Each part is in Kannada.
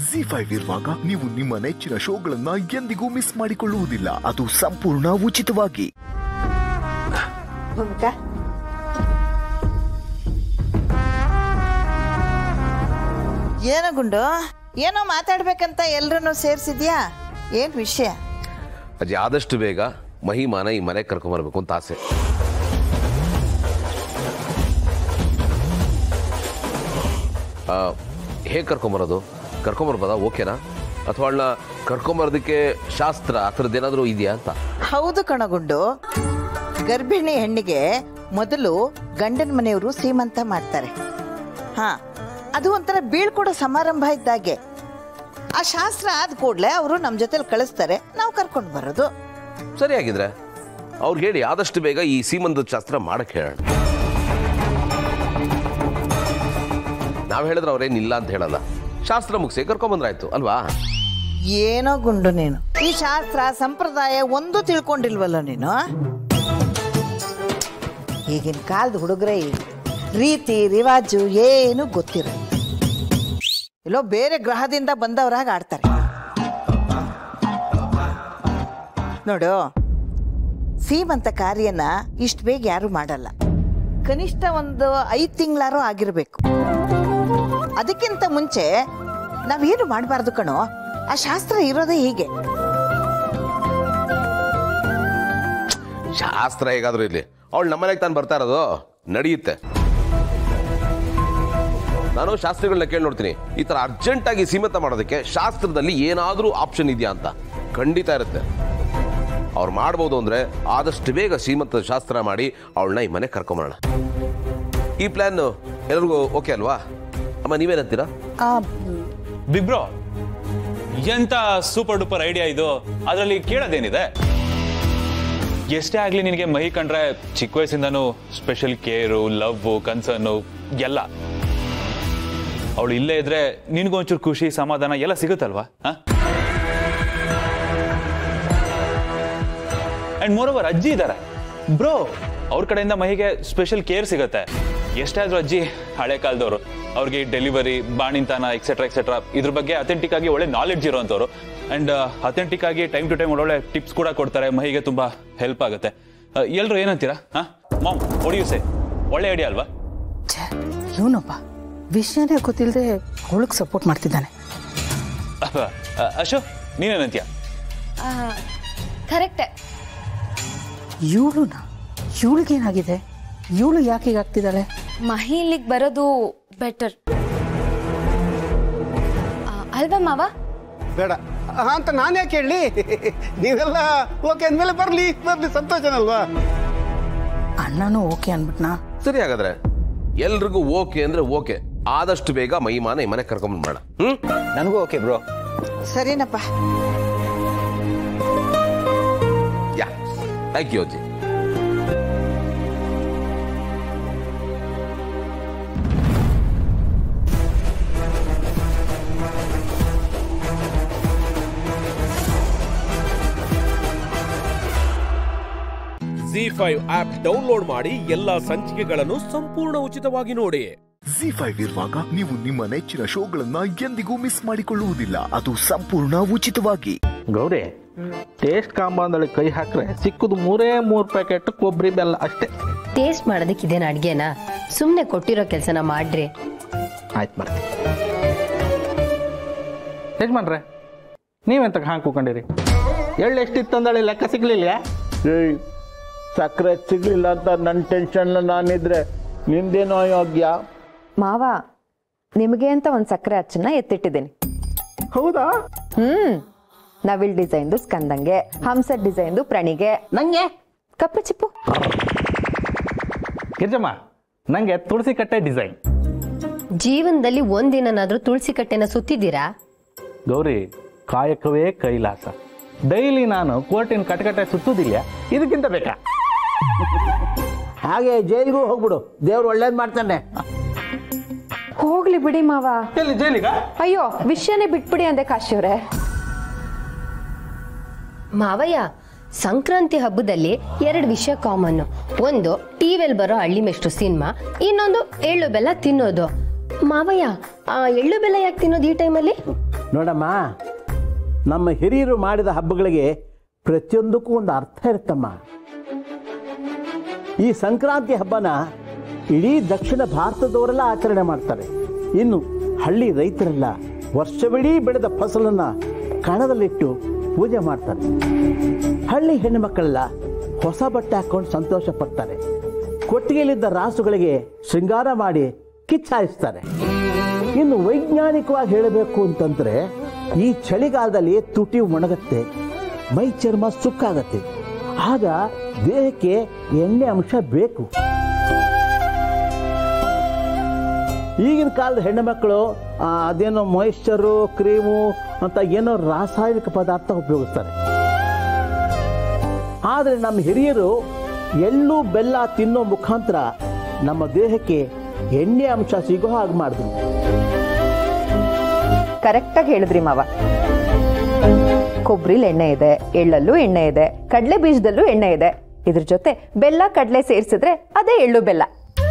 ಜಿ ಫೈವ್ ಇರುವಾಗ ನೀವು ನಿಮ್ಮ ನೆಚ್ಚಿನ ಶೋಗಳನ್ನ ಎಂದಿಗೂ ಮಿಸ್ ಮಾಡಿಕೊಳ್ಳುವುದಿಲ್ಲ ಅದು ಸಂಪೂರ್ಣ ಉಚಿತವಾಗಿ ಭೂಮಿಕಾ ಏನೋ ಗುಂಡು ಏನೋ ಮಾತಾಡ್ಬೇಕಂತ ಎಲ್ರನ್ನೂ ಸೇರ್ಸಿದ್ಯಾ ಏನ್ ವಿಷಯ ಅಜ್ಜಿ ಆದಷ್ಟು ಬೇಗ ಮಹಿಮಾನ ಈ ಮನೆಗೆ ಕರ್ಕೊಂಬರ್ಬೇಕು ಅಂತ ಆಸೆ ಹೇಗೆ ಕರ್ಕೊಂಬರೋದು ಕರ್ಕೊಂಬರ್ಬೋದಾ ಓಕೆನಾ ಅಥವಾ ಅವಳನ್ನ ಕರ್ಕೊಂಬರೋದಕ್ಕೆ ಶಾಸ್ತ್ರ ಆ ಥರದ್ದು ಏನಾದರೂ ಇದೆಯಾ ಅಂತ ಹೌದು ಕಣಗುಂಡು ಗರ್ಭಿಣಿ ಹೆಣ್ಣಿಗೆ ಮೊದಲು ಗಂಡನ ಮನೆಯವರು ಸೀಮಂತ ಮಾಡ್ತಾರೆ ಹಾ ಅದು ಒಂಥರ ಬೀಳ್ಕೊಡೋ ಸಮಾರಂಭ ಇದ್ದಾಗೆ ಆ ಶಾಸ್ತ್ರ ಆದ ಕೂಡಲೇ ಅವರು ನಮ್ಮ ಜೊತೆಲಿ ಕಳಿಸ್ತಾರೆ ನಾವು ಕರ್ಕೊಂಡು ಬರೋದು ಸರಿ ಆಗಿದ್ರೆ ಅವ್ರಿಗೆ ಹೇಳಿ ಆದಷ್ಟು ಬೇಗ ಈ ಸೀಮಂತದ ಶಾಸ್ತ್ರ ಮಾಡಕ್ಕೆ ಹೇಳೋಣ ನಾವು ಹೇಳಿದ್ರೆ ಅವ್ರೇನಿಲ್ಲ ಅಂತ ಹೇಳಲ್ಲ ಶಾಸ್ತ್ರ ಮುಗಿಸಿ ಕರ್ಕೊಂಬಂದ್ರಾಯ್ತು ಅಲ್ವಾ ಏನೋ ಗುಂಡು ನೀನು ಈ ಶಾಸ್ತ್ರ ಸಂಪ್ರದಾಯ ಒಂದು ತಿಳ್ಕೊಂಡಿಲ್ವಲ್ಲ ನೀನು ಈಗಿನ ಕಾಲದ ಹುಡುಗರೇ ಈಗ ರೀತಿ ರಿವಾಜು ಏನು ಗೊತ್ತಿರ ಎಲ್ಲೋ ಬೇರೆ ಗ್ರಹದಿಂದ ಬಂದವರಾಗ ಆಡ್ತಾರೆ ನೋಡು ಸೀಮಂತ ಕಾರ್ಯನ ಇಷ್ಟು ಬೇಗ ಯಾರು ಮಾಡಲ್ಲ ಕನಿಷ್ಠ ಒಂದು ಐದು ತಿಂಗಳಾರು ಆಗಿರ್ಬೇಕು ಅದಕ್ಕಿಂತ ಮುಂಚೆ ನಾವೇನು ಮಾಡಬಾರ್ದು ಕಣೋ ಆ ಶಾಸ್ತ್ರ ಇರೋದೇ ಹೀಗೆ ಶಾಸ್ತ್ರ ಹೇಗಾದ್ರೂ ಇರ್ಲಿ ಅವಳು ನಮ್ಮನೆಗೆ ತಾನು ಬರ್ತಾ ಇರೋದು ನಡೆಯುತ್ತೆ ನಾನು ಶಾಸ್ತ್ರಿಗಳನ್ನ ಕೇಳಿ ನೋಡ್ತೀನಿ ಈ ತರ ಅರ್ಜೆಂಟ್ ಆಗಿ ಸೀಮಿತ ಮಾಡೋದಕ್ಕೆ ಶಾಸ್ತ್ರದಲ್ಲಿ ಏನಾದರೂ ಆಪ್ಷನ್ ಇದೆಯಾ ಅಂತ ಖಂಡಿತ ಇರುತ್ತೆ ಅವ್ರು ಮಾಡ್ಬೋದು ಅಂದ್ರೆ ಆದಷ್ಟು ಬೇಗ ಶ್ರೀಮಂತ ಶಾಸ್ತ್ರ ಮಾಡಿ ಅವಳನ್ನ ಈ ಮನೆ ಕರ್ಕೊಂಬರೋಣ ಈ ಪ್ಲಾನ್ ಎಲ್ರಿಗೂ ಓಕೆ ಅಲ್ವಾ ಅಮ್ಮ ನೀವೇನಂತೀರಾ ಬಿಗ್ ಬ್ರೋ ಎಂತ ಸೂಪರ್ ಡೂಪರ್ ಐಡಿಯಾ ಇದು ಅದರಲ್ಲಿ ಕೇಳೋದೇನಿದೆ ಎಷ್ಟೇ ಆಗ್ಲಿ ನಿನಗೆ ಮಹಿ ಕಂಡ್ರೆ ಚಿಕ್ಕ ವಯಸ್ಸಿಂದನೂ ಸ್ಪೆಷಲ್ ಕೇರು ಲವ್ ಕನ್ಸರ್ನು ಎಲ್ಲ ಅವಳು ಇಲ್ಲೇ ಇದ್ರೆ ನಿನ್ಗೊಂಚೂರು ಖುಷಿ ಸಮಾಧಾನ ಎಲ್ಲ ಸಿಗುತ್ತಲ್ವಾ ಅಂಡ್ ಮೋರ್ ಓವರ್ ಅಜ್ಜಿ ಇದ್ದಾರೆ ಬ್ರೋ ಅವ್ರ ಕಡೆಯಿಂದ ಮಹಿಗೆ ಸ್ಪೆಷಲ್ ಕೇರ್ ಸಿಗುತ್ತೆ ಎಷ್ಟೇ ಆದ್ರೂ ಅಜ್ಜಿ ಹಳೆ ಕಾಲದವರು ಅವ್ರಿಗೆ ಡೆಲಿವರಿ ಬಾಣಿಂತನ ಎಕ್ಸೆಟ್ರಾ ಎಕ್ಸೆಟ್ರಾ ಇದ್ರ ಬಗ್ಗೆ ಅಥೆಂಟಿಕ್ ಆಗಿ ಒಳ್ಳೆ ನಾಲೆಡ್ಜ್ ಇರೋಂಥವ್ರು ಅಂಡ್ ಅಥೆಂಟಿಕ್ ಆಗಿ ಟೈಮ್ ಟು ಟೈಮ್ ಒಳ್ಳೊಳ್ಳೆ ಟಿಪ್ಸ್ ಕೂಡ ಕೊಡ್ತಾರೆ ಮಹಿಗೆ ತುಂಬಾ ಹೆಲ್ಪ್ ಆಗುತ್ತೆ ಎಲ್ಲರೂ ಏನಂತೀರಾ ಹಾ ಮಾಮ್ ಸೇ ಒಳ್ಳೆ ಐಡಿಯಾ ಅಲ್ವಾ ಇವನೊಬ್ಬ ವಿಷಯನೇ ಗೊತ್ತಿಲ್ಲದೆ ಅವಳಿಗೆ ಸಪೋರ್ಟ್ ಮಾಡ್ತಿದ್ದಾನೆ ಅಬ್ಬಾ, ಆ, ಅಶೋಕ್ ನೀನೇನಂತೀಯ ಕರೆಕ್ಟೇ ಇವಳುನ ಇವಳಿಗೇನಾಗಿದೆ ಇವಳು ಯಾಕೆ ಹೀಗಾಗ್ತಿದ್ದಾಳೆ ಮಹಿ ಇಲ್ಲಿಗೆ ಬರೋದು ಬೆಟರ್ ಅಲ್ವಾ ಮಾವ ಬೇಡ ಹಾ ಅಂತ ನಾನು ಯಾಕೆ ಹೇಳಿ ನೀವೆಲ್ಲ ಓಕೆ ಅಂದಮೇಲೆ ಬರಲಿ ಬರಲಿ ಸಂತೋಷನಲ್ವಾ ಅಣ್ಣನೂ ಓಕೆ ಅನ್ಬಿಟ್ನಾ ಸರಿ ಹಾಗಾದ್ರೆ ಎಲ್ರಿಗೂ ಓಕೆ ಅಂದ್ರೆ ಓಕೆ ಆದಷ್ಟು ಬೇಗ ಮೈಮಾನ ಈ ಮನೆ ಕರ್ಕೊಂಬಂದ್ ಮಾಡ ಹ್ಮ್ ನನಗೂ ಓಕೆ ಬ್ರೋ ಸರಿನಪ್ಪ ಯಾ ಥ್ಯಾಂಕ್ ಯು ಅಜ್ಜಿ ಜಿ ಫೈವ್ ಆಪ್ ಡೌನ್ಲೋಡ್ ಮಾಡಿ ಎಲ್ಲಾ ಸಂಚಿಕೆಗಳನ್ನು ಸಂಪೂರ್ಣ ಉಚಿತವಾಗಿ ನೋಡಿ ಜಿ ಫೈವ್ ಇರುವಾಗ ನೀವು ನಿಮ್ಮ ನೆಚ್ಚಿನ ಶೋಗಳನ್ನ ಎಂದಿಗೂ ಮಿಸ್ ಮಾಡಿಕೊಳ್ಳುವುದಿಲ್ಲ ಅದು ಸಂಪೂರ್ಣ ಉಚಿತವಾಗಿ ಗೌರಿ ಟೇಸ್ಟ್ ಕಾಂಬಂದಲ್ಲಿ ಕೈ ಹಾಕ್ರೆ ಸಿಕ್ಕುದು ಮೂರೇ ಮೂರು ಪ್ಯಾಕೆಟ್ ಕೊಬ್ಬರಿ ಬೆಲ್ಲ ಅಷ್ಟೇ ಟೇಸ್ಟ್ ಮಾಡೋದಕ್ಕೆ ಇದೇನು ಅಡ್ಗೆನಾ ಸುಮ್ಮನೆ ಕೊಟ್ಟಿರೋ ಕೆಲಸನ ಮಾಡ್ರಿ ಆಯ್ತು ಮಾಡ್ತೀನಿ ಯಜಮಾನ್ರೆ ನೀವೆಂತ ಹಾಂಗ್ ಕೂಕೊಂಡಿರಿ ಎಳ್ಳು ಎಷ್ಟಿತ್ತು ಅಂದಳಿ ಲೆಕ್ಕ ಸಿಗ್ಲಿಲ್ಲ ಏಯ್ ಸಕ್ಕರೆ ಸಿಗ್ಲಿಲ್ಲ ಅಂತ ನನ್ನ ಟೆನ್ಷನ್ ನಾನಿದ್ರೆ ನಿಂದೇನೋ ಯೋಗ್ಯ ಮಾವ ನಿಮಗೆ ಅಂತ ಒಂದು ಸಕ್ಕರೆ ಅಚ್ಚನ್ನ ಎತ್ತಿಟ್ಟಿದ್ದೀನಿ ಹೌದಾ ಹ್ಮ್ ನವಿಲ್ ಡಿಸೈನ್ದು ಸ್ಕಂದಂಗೆ ಹಂಸ ಡಿಸೈನ್ದು ಪ್ರಣಿಗೆ ನಂಗೆ ಕಪ್ಪೆ ಚಿಪ್ಪು ಗಿರ್ಜಮ್ಮ ನಂಗೆ ತುಳಸಿ ಕಟ್ಟೆ ಡಿಸೈನ್ ಜೀವನದಲ್ಲಿ ಒಂದಿನನಾದ್ರೂ ತುಳಸಿ ಕಟ್ಟೆನ ಸುತ್ತಿದ್ದೀರಾ ಗೌರಿ ಕಾಯಕವೇ ಕೈಲಾಸ ಡೈಲಿ ನಾನು ಕೋರ್ಟಿನ ಕಟಕಟೆ ಸುತ್ತುದಿಲ್ಲ ಇದಕ್ಕಿಂತ ಬೇಕಾ ಹಾಗೆ ಜೈಲಿಗೂ ಹೋಗ್ಬಿಡು ದೇವ್ರು ಒಳ್ಳೇದ್ ಮಾಡ್ತಾನೆ ಹೋಗ್ಲಿ ಬಿಡಿ ಮಾವ ಎಲ್ಲಿ ಜೈಲಿಗ ಅಯ್ಯೋ ವಿಷಯನೇ ಬಿಟ್ಬಿಡಿ ಅಂದೆ ಕಾಶಿಯವ್ರೆ ಮಾವಯ್ಯ ಸಂಕ್ರಾಂತಿ ಹಬ್ಬದಲ್ಲಿ ಎರಡು ವಿಷಯ ಕಾಮನ್ ಒಂದು ಟಿವಿಯಲ್ಲಿ ಬರೋ ಹಳ್ಳಿ ಮೆಷ್ಟು ಸಿನಿಮಾ ಇನ್ನೊಂದು ಎಳ್ಳು ಬೆಲ್ಲ ತಿನ್ನೋದು ಮಾವಯ್ಯ ಆ ಎಳ್ಳು ಬೆಲ್ಲ ಯಾಕೆ ತಿನ್ನೋದು ಈ ಟೈಮಲ್ಲಿ ನೋಡಮ್ಮ ನಮ್ಮ ಹಿರಿಯರು ಮಾಡಿದ ಹಬ್ಬಗಳಿಗೆ ಪ್ರತಿಯೊಂದಕ್ಕೂ ಒಂದು ಅರ್ಥ ಇರುತ್ತಮ್ಮ ಈ ಸಂಕ್ರಾಂತಿ ಹಬ್ಬನ ಇಡೀ ದಕ್ಷಿಣ ಭಾರತದವರೆಲ್ಲ ಆಚರಣೆ ಮಾಡ್ತಾರೆ ಇನ್ನು ಹಳ್ಳಿ ರೈತರೆಲ್ಲ ವರ್ಷವಿಡೀ ಬೆಳೆದ ಫಸಲನ್ನ ಕಣದಲ್ಲಿಟ್ಟು ಪೂಜೆ ಮಾಡ್ತಾರೆ ಹಳ್ಳಿ ಹೆಣ್ಣು ಮಕ್ಕಳೆಲ್ಲ ಹೊಸ ಬಟ್ಟೆ ಹಾಕೊಂಡು ಸಂತೋಷ ಪಡ್ತಾರೆ ಕೊಟ್ಟಿಗೆಯಲ್ಲಿದ್ದ ರಾಸುಗಳಿಗೆ ಶೃಂಗಾರ ಮಾಡಿ ಕಿಚ್ಚಾಯಿಸ್ತಾರೆ ಇನ್ನು ವೈಜ್ಞಾನಿಕವಾಗಿ ಹೇಳಬೇಕು ಅಂತಂದ್ರೆ ಈ ಚಳಿಗಾಲದಲ್ಲಿ ತುಟಿ ಒಣಗತ್ತೆ ಮೈ ಚರ್ಮ ಸುಕ್ಕಾಗತ್ತೆ ಆಗ ದೇಹಕ್ಕೆ ಎಣ್ಣೆ ಅಂಶ ಬೇಕು ಈಗಿನ ಕಾಲದ ಹೆಣ್ಣು ಮಕ್ಕಳು ಆ, ಅದೇನೋ ಮಾಯಿಶ್ಚರು ಕ್ರೀಮು ಅಂತ ಏನೋ ರಾಸಾಯನಿಕ ಪದಾರ್ಥ ಉಪಯೋಗಿಸ್ತಾರೆ ಆದರೆ ನಮ್ಮ ಹಿರಿಯರು ಎಳ್ಳು ಬೆಲ್ಲ ತಿನ್ನೋ ಮುಖಾಂತರ ನಮ್ಮ ದೇಹಕ್ಕೆ ಎಣ್ಣೆ ಅಂಶ ಸಿಗೋ ಹಾಗೆ ಮಾಡಿದ್ರು ಕರೆಕ್ಟಾಗಿ ಹೇಳಿದ್ರಿ ಮಾವ ಕೊಬ್ಬರಿಲಿ ಎಣ್ಣೆ ಇದೆ ಎಳ್ಳಲ್ಲೂ ಎಣ್ಣೆ ಇದೆ ಕಡಲೆ ಬೀಜದಲ್ಲೂ ಎಣ್ಣೆ ಇದೆ ಇದ್ರ ಜೊತೆ ಬೆಲ್ಲ ಕಡಲೆ ಸೇರಿಸಿದ್ರೆ ಅದೇ ಎಳ್ಳು ಬೆಲ್ಲ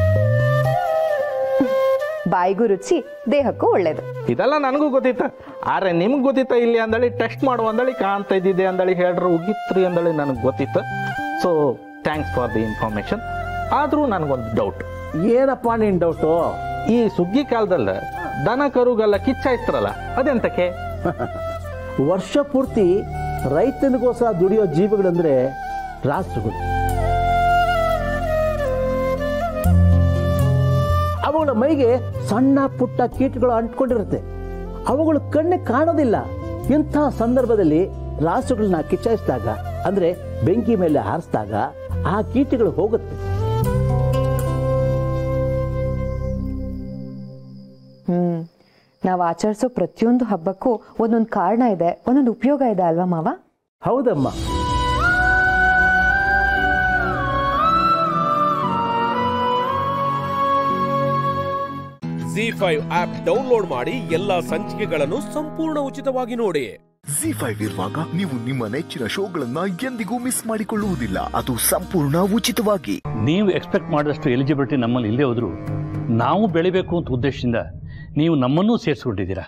ಬಾಯಿಗೂ ರುಚಿ ದೇಹಕ್ಕೂ ಒಳ್ಳೇದು ಇದೆಲ್ಲ ನನಗೂ ಗೊತ್ತಿತ್ತ ಆದ್ರೆ ನಿಮ್ಗೆ ಗೊತ್ತಿತ್ತ ಇಲ್ಲಿ ಅಂದಳಿ ಟೆಸ್ಟ್ ಮಾಡುವ ಅಂದಳಿ ಕಾಣ್ತಾ ಇದ್ದಿದ್ದೆ ಅಂದಳಿ ಹೇಳ್ರು ಉಗಿತ್ರಿ ಅಂದಳಿ ನನಗೆ ಗೊತ್ತಿತ್ತು so thanks for the information ಆದರೂ ನನಗೊಂದು ಡೌಟ್ ಏನಪ್ಪ ನಿನ್ ಡೌಟು ಈ ಸುಗ್ಗಿ ಕಾಲದಲ್ಲಿ ದನ ಕರುಗೆಲ್ಲ ಕಿಚ್ಚಾಯ್ತಾರಲ್ಲ ಅದೆಂತಕ್ಕೆ ವರ್ಷ ಪೂರ್ತಿ ರೈತನಿಗೋಸ್ಕರ ದುಡಿಯೋ ಜೀವಿಗಳಂದ್ರೆ ರಾಸುಗಳು ಅವುಗಳ ಮೈಗೆ ಸಣ್ಣ ಪುಟ್ಟ ಕೀಟಗಳು ಅಂಟ್ಕೊಂಡಿರುತ್ತೆ ಅವುಗಳು ಕಣ್ಣಿಗೆ ಕಾಣೋದಿಲ್ಲ ಇಂಥ ಸಂದರ್ಭದಲ್ಲಿ ರಾಸುಗಳನ್ನ ಕಿಚ್ಚಾಯಿಸಿದಾಗ ಅಂದ್ರೆ ಬೆಂಕಿ ಮೇಲೆ ಹಾರಿಸಿದಾಗ ಆ ಕೀಟಗಳು ಹೋಗುತ್ತೆ ಹ್ಮ್ ನಾವು ಆಚರಿಸೋ ಪ್ರತಿಯೊಂದು ಹಬ್ಬಕ್ಕೂ ಒಂದೊಂದು ಕಾರಣ ಇದೆ ಒಂದೊಂದು ಉಪಯೋಗ ಇದೆ ಅಲ್ವಾ ಮಾವ ಹೌದಮ್ಮ ಜಿ ಫೈವ್ ಆಪ್ ಡೌನ್ಲೋಡ್ ಮಾಡಿ ಎಲ್ಲಾ ಸಂಚಿಕೆಗಳನ್ನು ಸಂಪೂರ್ಣ ಉಚಿತವಾಗಿ ನೋಡಿ ಜಿ ಫೈವ್ ಇರುವಾಗ ನೀವು ನಿಮ್ಮ ನೆಚ್ಚಿನ ಶೋಗಳನ್ನ ಎಂದಿಗೂ ಮಿಸ್ ಮಾಡಿಕೊಳ್ಳುವುದಿಲ್ಲ ಅದು ಸಂಪೂರ್ಣ ಉಚಿತವಾಗಿ ನೀವು ಎಕ್ಸ್ಪೆಕ್ಟ್ ಮಾಡಿದಷ್ಟು ಎಲಿಜಿಬಿಲಿಟಿ ನಮ್ಮಲ್ಲಿ ಇಲ್ಲದೆ ಹೋದ್ರು ನಾವು ಬೆಳಿಬೇಕು ಅಂತ ಉದ್ದೇಶದಿಂದ ನೀವು ನಮ್ಮನ್ನೂ ಸೇರಿಸ್ಕೊಂಡಿದ್ದೀರಾ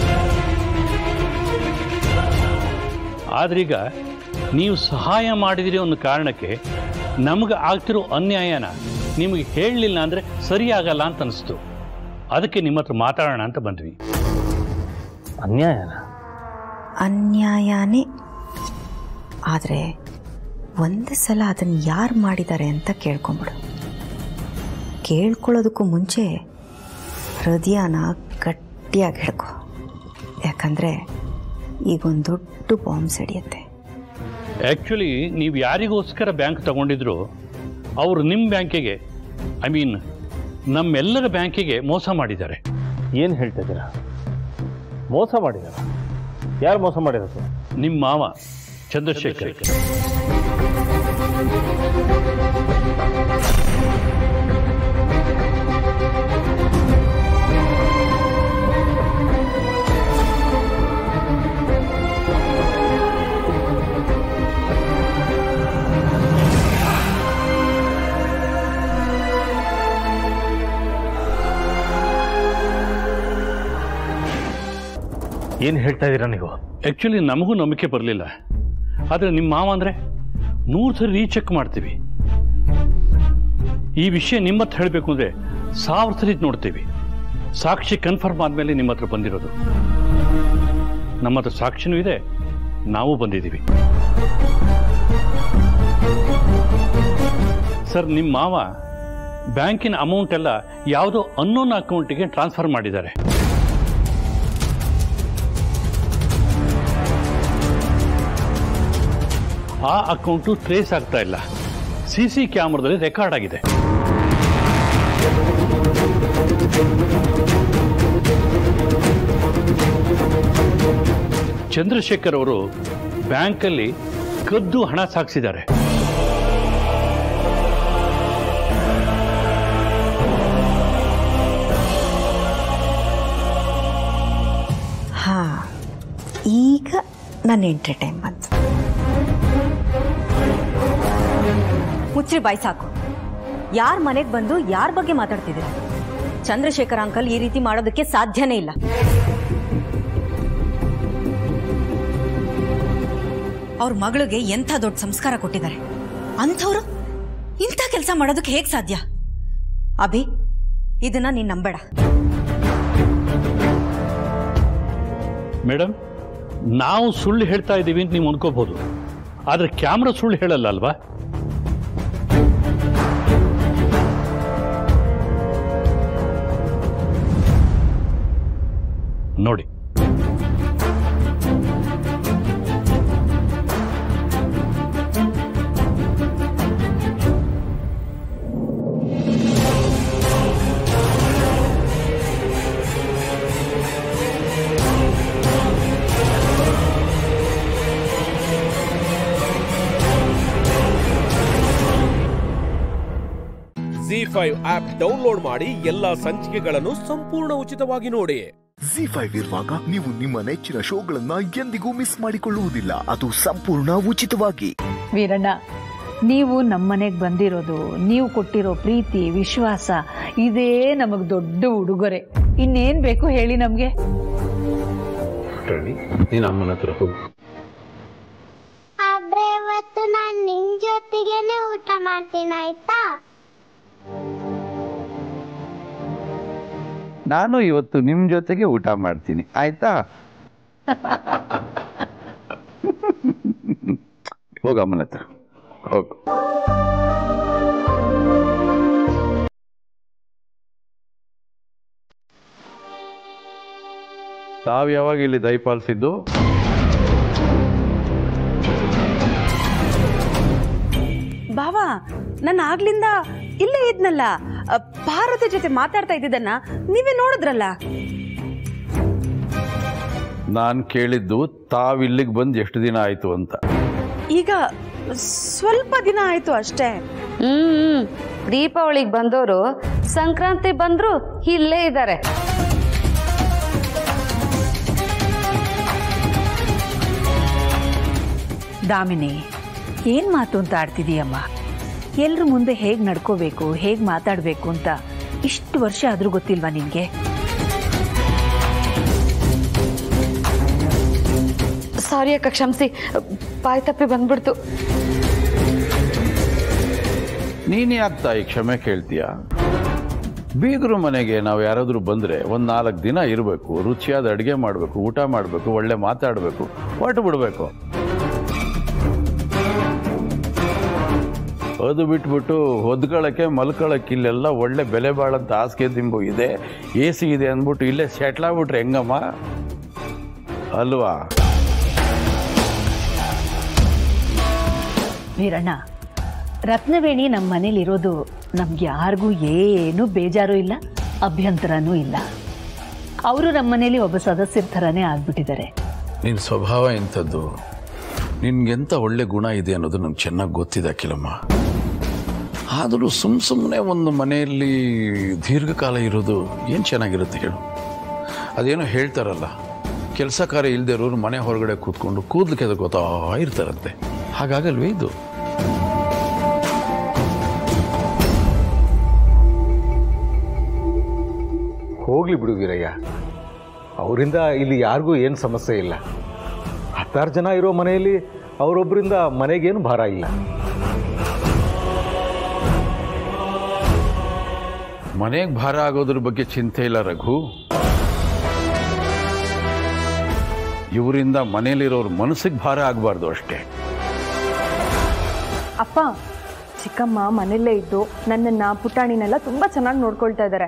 ಆದ್ರೀಗ ನೀವು ಸಹಾಯ ಮಾಡಿದಿರಿ ಒಂದು ಕಾರಣಕ್ಕೆ ನಮಗೆ ಆಗ್ತಿರೋ ಅನ್ಯಾಯನ ನಿಮಗೆ ಹೇಳಲಿಲ್ಲ ಅಂದರೆ ಸರಿಯಾಗಲ್ಲ ಅಂತ ಅನಿಸ್ತು ಅದಕ್ಕೆ ನಿಮ್ಮ ಹತ್ರ ಮಾತಾಡೋಣ ಅಂತ ಬಂದ್ವಿ ಅನ್ಯಾಯನ ಅನ್ಯಾಯನೇ ಆದರೆ ಒಂದು ಸಲ ಅದನ್ನು ಯಾರು ಮಾಡಿದ್ದಾರೆ ಅಂತ ಕೇಳ್ಕೊಂಬಿಡು ಕೇಳ್ಕೊಳ್ಳೋದಕ್ಕೂ ಮುಂಚೆ ಹೃದಯನ ಗಟ್ಟಿಯಾಗಿ ಹಿಡ್ಕೊ ಯಾಕಂದರೆ ಈಗೊಂದು ದೊಡ್ಡ ಬಾಂಬ್ ಸಿಡಿಯುತ್ತೆ ಆ್ಯಕ್ಚುಲಿ ನೀವು ಯಾರಿಗೋಸ್ಕರ ಬ್ಯಾಂಕ್ ತಗೊಂಡಿದ್ರು ಅವರು ನಿಮ್ಮ ಬ್ಯಾಂಕಿಗೆ ಐ ಮೀನ್ ನಮ್ಮೆಲ್ಲರ ಬ್ಯಾಂಕಿಗೆ ಮೋಸ ಮಾಡಿದ್ದಾರೆ ಏನು ಹೇಳ್ತಾ ಇದ್ದೀರಾ ಮೋಸ ಮಾಡಿದಾರ ಯಾರು ಮೋಸ ಮಾಡಿರೋದು ನಿಮ್ಮ ಮಾವ ಚಂದ್ರಶೇಖರ್ ಏನು ಹೇಳ್ತಾ ಇದ್ದೀರಾ ನೀವು ಆ್ಯಕ್ಚುಲಿ ನಮಗೂ ನಂಬಿಕೆ ಬರಲಿಲ್ಲ ಆದರೆ ನಿಮ್ಮ ಮಾವ ಅಂದರೆ ನೂರು ಸರಿ ರೀಚೆಕ್ ಮಾಡ್ತೀವಿ ಈ ವಿಷಯ ನಿಮ್ಮ ಹತ್ರ ಹೇಳಬೇಕು ಅಂದರೆ ಸಾವಿರ ಸರಿ ನೋಡ್ತೀವಿ ಸಾಕ್ಷಿ ಕನ್ಫರ್ಮ್ ಆದಮೇಲೆ ನಿಮ್ಮ ಹತ್ರ ಬಂದಿರೋದು ನಮ್ಮ ಹತ್ರ ಸಾಕ್ಷಿನೂ ಇದೆ ನಾವು ಬಂದಿದ್ದೀವಿ ಸರ್ ನಿಮ್ಮ ಮಾವ ಬ್ಯಾಂಕಿನ ಅಮೌಂಟ್ ಎಲ್ಲ ಯಾವುದೋ ಅನ್ನೋನ್ ಅಕೌಂಟಿಗೆ ಟ್ರಾನ್ಸ್ಫರ್ ಮಾಡಿದ್ದಾರೆ ಆ ಅಕೌಂಟು ಟ್ರೇಸ್ ಆಗ್ತಾ ಇಲ್ಲ ಸಿ ಸಿ ಕ್ಯಾಮ್ರಾದಲ್ಲಿ ರೆಕಾರ್ಡ್ ಆಗಿದೆ ಚಂದ್ರಶೇಖರ್ ಅವರು ಬ್ಯಾಂಕಲ್ಲಿ ಕದ್ದು ಹಣ ಸಾಗಿಸಿದ್ದಾರೆ ಹಾಂ ಈಗ ನನ್ನ ಎಂಟ್ರಿ ಟೈಮ್ ಬಂತು ಮುಚ್ಚ್ರಿ ಬಾಯ್ ಸಾಕು ಯಾರ ಮನೆಗೆ ಬಂದು ಯಾರ ಬಗ್ಗೆ ಮಾತಾಡ್ತಿದ್ದೀರಾ ಚಂದ್ರಶೇಖರ್ ಅಂಕಲ್ ಈ ರೀತಿ ಮಾಡೋದಕ್ಕೆ ಸಾಧ್ಯನೇ ಇಲ್ಲ ಅವ್ರ ಮಗಳಿಗೆ ಎಂಥ ದೊಡ್ಡ ಸಂಸ್ಕಾರ ಕೊಟ್ಟಿದ್ದಾರೆ ಅಂಥವ್ರು ಇಂಥ ಕೆಲಸ ಮಾಡೋದಕ್ಕೆ ಹೇಗ್ ಸಾಧ್ಯ ಅಭಿ ಇದನ್ನ ನೀನ್ ನಂಬೇಡ ಮೇಡಮ್ ನಾವು ಸುಳ್ಳು ಹೇಳ್ತಾ ಇದ್ದೀವಿ ಅಂತ ನೀವು ಅನ್ಕೋಬಹುದು ಆದರೆ ಕ್ಯಾಮ್ರಾ ಸುಳ್ಳು ಹೇಳಲ್ಲ ಅಲ್ವಾ ನೋಡಿ ಜಿ ಫೈವ್ ಆಪ್ ಡೌನ್ಲೋಡ್ ಮಾಡಿ ಎಲ್ಲಾ ಸಂಚಿಕೆಗಳನ್ನು ಸಂಪೂರ್ಣ ಉಚಿತವಾಗಿ ನೋಡಿ ಜಿ ಫೈವ್ ಇರುವಾಗ ನೀವು ನಿಮ್ಮ ನೆಚ್ಚಿನ ಶೋಗಳನ್ನ ಎಂದಿಗೂ ಮಿಸ್ ಮಾಡಿಕೊಳ್ಳುವುದಿಲ್ಲ ಅದು ಸಂಪೂರ್ಣ ಉಚಿತವಾಗಿ ವೀರಣ್ಣ ನೀವು ನಮ್ಮನೆಗೆ ಬಂದಿರೋದು ನೀವು ಕೊಟ್ಟಿರೋ ಪ್ರೀತಿ ವಿಶ್ವಾಸ ಇದೇ ನಮಗೆ ದೊಡ್ಡ ಉಡುಗೊರೆ ಇನ್ನೇನ್ ಬೇಕು ಹೇಳಿ ನಮಗೆ ನೀನು ಅಮ್ಮನ ಹತ್ರ ಹೋಗು ಆದ್ರೆ ಇವತ್ತು ನಾನ್ ನಿನ್ ಜೊತೆಗೇನೆ ಊಟ ಮಾಡ್ತೀನಿ ಆಯ್ತಾ ನಾನು ಇವತ್ತು ನಿಮ್ ಜೊತೆಗೆ ಊಟ ಮಾಡ್ತೀನಿ ಆಯ್ತಾ ಹೋಗ ಅಮ್ಮನ ಹತ್ರ ಹೋಗು ತಾವ್ ಯಾವಾಗ ಇಲ್ಲಿ ದಯಪಾಲಿಸಿದ್ದು ಬಾವಾ ನಾನು ಆಗ್ಲಿಂದ ಇಲ್ಲೇ ಇದ್ನಲ್ಲ ಅ, ಪಾರ್ವತಿ ಜೊತೆ ಮಾತಾಡ್ತಾ ಇದ್ದಿದ್ದನ್ನ ನೀವೇ ನೋಡಿದ್ರಲ್ಲ ನಾನ್ ಕೇಳಿದ್ದು ತಾವ್ ಇಲ್ಲಿಗೆ ಬಂದು ಎಷ್ಟು ದಿನ ಆಯ್ತು ಅಂತ ಈಗ ಸ್ವಲ್ಪ ದಿನ ಆಯ್ತು ಅಷ್ಟೇ ಹ್ಮ್ ದೀಪಾವಳಿಗೆ ಬಂದವರು ಸಂಕ್ರಾಂತಿ ಬಂದ್ರು ಇಲ್ಲೇ ಇದ್ದಾರೆ ದಾಮಿನಿ ಏನ್ ಮಾತು ಅಂತ ಆಡ್ತಿದೀಯಮ್ಮ ಎಲ್ರ ಮುಂದೆ ಹೇಗ್ ನಡ್ಕೋಬೇಕು ಹೇಗ್ ಮಾತಾಡ್ಬೇಕು ಅಂತ ಇಷ್ಟು ವರ್ಷ ಆದ್ರೂ ಗೊತ್ತಿಲ್ವಾ ನಿನ್ಗೆ ಸಾರಿ ಅಕ್ಕ ಕ್ಷಮಿಸಿ ಬಾಯ್ ತಪ್ಪಿ ಬಂದ್ಬಿಡ್ತು ನೀನ್ ಯಾಕೆ ತಾಯಿ ಕ್ಷಮೆ ಕೇಳ್ತೀಯ ಬೀಗರು ಮನೆಗೆ ನಾವು ಯಾರಾದ್ರೂ ಬಂದ್ರೆ ಒಂದ್ ನಾಲ್ಕು ದಿನ ಇರಬೇಕು ರುಚಿಯಾದ ಅಡುಗೆ ಮಾಡಬೇಕು ಊಟ ಮಾಡಬೇಕು ಒಳ್ಳೆ ಮಾತಾಡಬೇಕು ಹೊರಟು ಬಿಡಬೇಕು ಅದು ಬಿಟ್ಬಿಟ್ಟು ಹೊದ್ಕೊಳಕ್ಕೆ ಮಲ್ಕೊಳಕ್ಕೆ ಇಲ್ಲೆಲ್ಲ ಒಳ್ಳೆ ಬೆಲೆ ಬಾಳಂತ ಹಾಸಿಗೆ ದಿಂಬು ಇದೆ ಎ ಸಿ ಇದೆ ಅಂದ್ಬಿಟ್ಟು ಇಲ್ಲೇ ಸೆಟ್ಲ್ ಆಗ್ಬಿಟ್ರೆ ಹೆಂಗಮ್ಮ ಅಲ್ವಾ ವೀರಣ್ಣ ರತ್ನವೇಣಿ ನಮ್ಮ ಮನೇಲಿರೋದು ನಮ್ಗೆ ಯಾರಿಗೂ ಏನು ಬೇಜಾರು ಇಲ್ಲ ಅಭ್ಯಂತರನೂ ಇಲ್ಲ ಅವರು ನಮ್ಮ ಮನೇಲಿ ಒಬ್ಬ ಸದಸ್ಯರ ಥರನೇ ಆಗ್ಬಿಟ್ಟಿದ್ದಾರೆ ನಿನ್ನ ಸ್ವಭಾವ ಎಂಥದ್ದು ನಿನ್ಗೆಂತ ಒಳ್ಳೆ ಗುಣ ಇದೆ ಅನ್ನೋದು ನಂಗೆ ಚೆನ್ನಾಗಿ ಗೊತ್ತಿದೆ ಅಖಿಲಮ್ಮ ಆದರೂ ಸುಮ್ ಸುಮ್ಮನೆ ಒಂದು ಮನೆಯಲ್ಲಿ ದೀರ್ಘಕಾಲ ಇರೋದು ಏನು ಚೆನ್ನಾಗಿರುತ್ತೆ ಹೇಳು ಅದೇನೋ ಹೇಳ್ತಾರಲ್ಲ ಕೆಲಸ ಕಾರ್ಯ ಇಲ್ಲದೆ ಇರೋರು ಮನೆ ಹೊರಗಡೆ ಕೂತ್ಕೊಂಡು ಕೂದಲು ಕೆದಕೋತಾ ಇರ್ತಾರಂತೆ ಹಾಗಾಗಲ್ವೇ ಇದು ಹೋಗ್ಲಿ ಬಿಡು ವೀರಯ್ಯ ಅವರಿಂದ ಇಲ್ಲಿ ಯಾರಿಗೂ ಏನು ಸಮಸ್ಯೆ ಇಲ್ಲ ಹತ್ತಾರು ಜನ ಇರೋ ಮನೆಯಲ್ಲಿ ಅವರೊಬ್ಬರಿಂದ ಮನೆಗೇನು ಭಾರ ಇಲ್ಲ ಮನೆಗೆ ಭಾರ ಆಗೋದ್ರ ಬಗ್ಗೆ ಚಿಂತೆ ಇಲ್ಲ ರಘು ಇವರಿಂದ ಮನೇಲಿರೋರು ಮನಸ್ಸಿಗೆ ಭಾರ ಆಗಬಾರ್ದು ಅಷ್ಟೇ ಅಪ್ಪ ಚಿಕ್ಕಮ್ಮ ಮನೆಯಲ್ಲೇ ಇದ್ದು ನನ್ನನ್ನ ಪುಟಾಣಿನೆಲ್ಲ ತುಂಬಾ ಚೆನ್ನಾಗಿ ನೋಡ್ಕೊಳ್ತಾ ಇದ್ದಾರೆ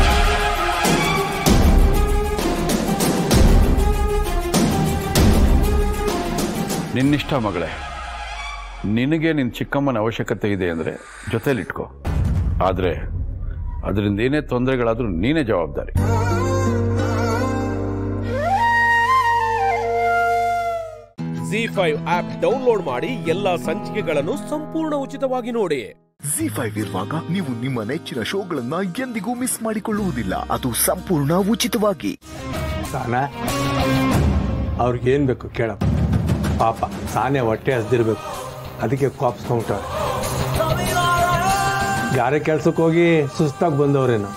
ನಿನ್ನಿಷ್ಟ ಮಗಳೇ ನಿನಗೆ ನಿನ್ನ ಚಿಕ್ಕಮ್ಮನ ಅವಶ್ಯಕತೆ ಇದೆ ಅಂದರೆ ಜೊತೆಲಿಟ್ಕೋ ಆದರೆ ಅದರಿಂದ ಏನೇ ತೊಂದರೆಗಳಾದರೂ ನೀನೇ ಜವಾಬ್ದಾರಿ ಜಿ ಫೈವ್ ಆಪ್ ಡೌನ್ಲೋಡ್ ಮಾಡಿ ಎಲ್ಲಾ ಸಂಚಿಕೆಗಳನ್ನು ಸಂಪೂರ್ಣ ಉಚಿತವಾಗಿ ನೋಡಿ ಜಿ ಫೈವ್ ಇರುವಾಗ ನೀವು ನಿಮ್ಮ ನೆಚ್ಚಿನ ಶೋಗಳನ್ನ ಎಂದಿಗೂ ಮಿಸ್ ಮಾಡಿಕೊಳ್ಳುವುದಿಲ್ಲ ಅದು ಸಂಪೂರ್ಣ ಉಚಿತವಾಗಿ ಸಾನ ಅವ್ರಿಗೇನು ಬೇಕು ಕೇಳಪ್ಪ ಪಾಪ ಸಾನೆ ಹೊಟ್ಟೆ ಹಸ್ದಿರ್ಬೇಕು ಅದಕ್ಕೆ ಕೋಪಿಸ್ಕೊಂಬಿಟ್ಟವ್ರೆ ಗಾರೆ ಕೆಲ್ಸಕ್ಕೆ ಹೋಗಿ ಸುಸ್ತಾಗಿ ಬಂದವ್ರೇನು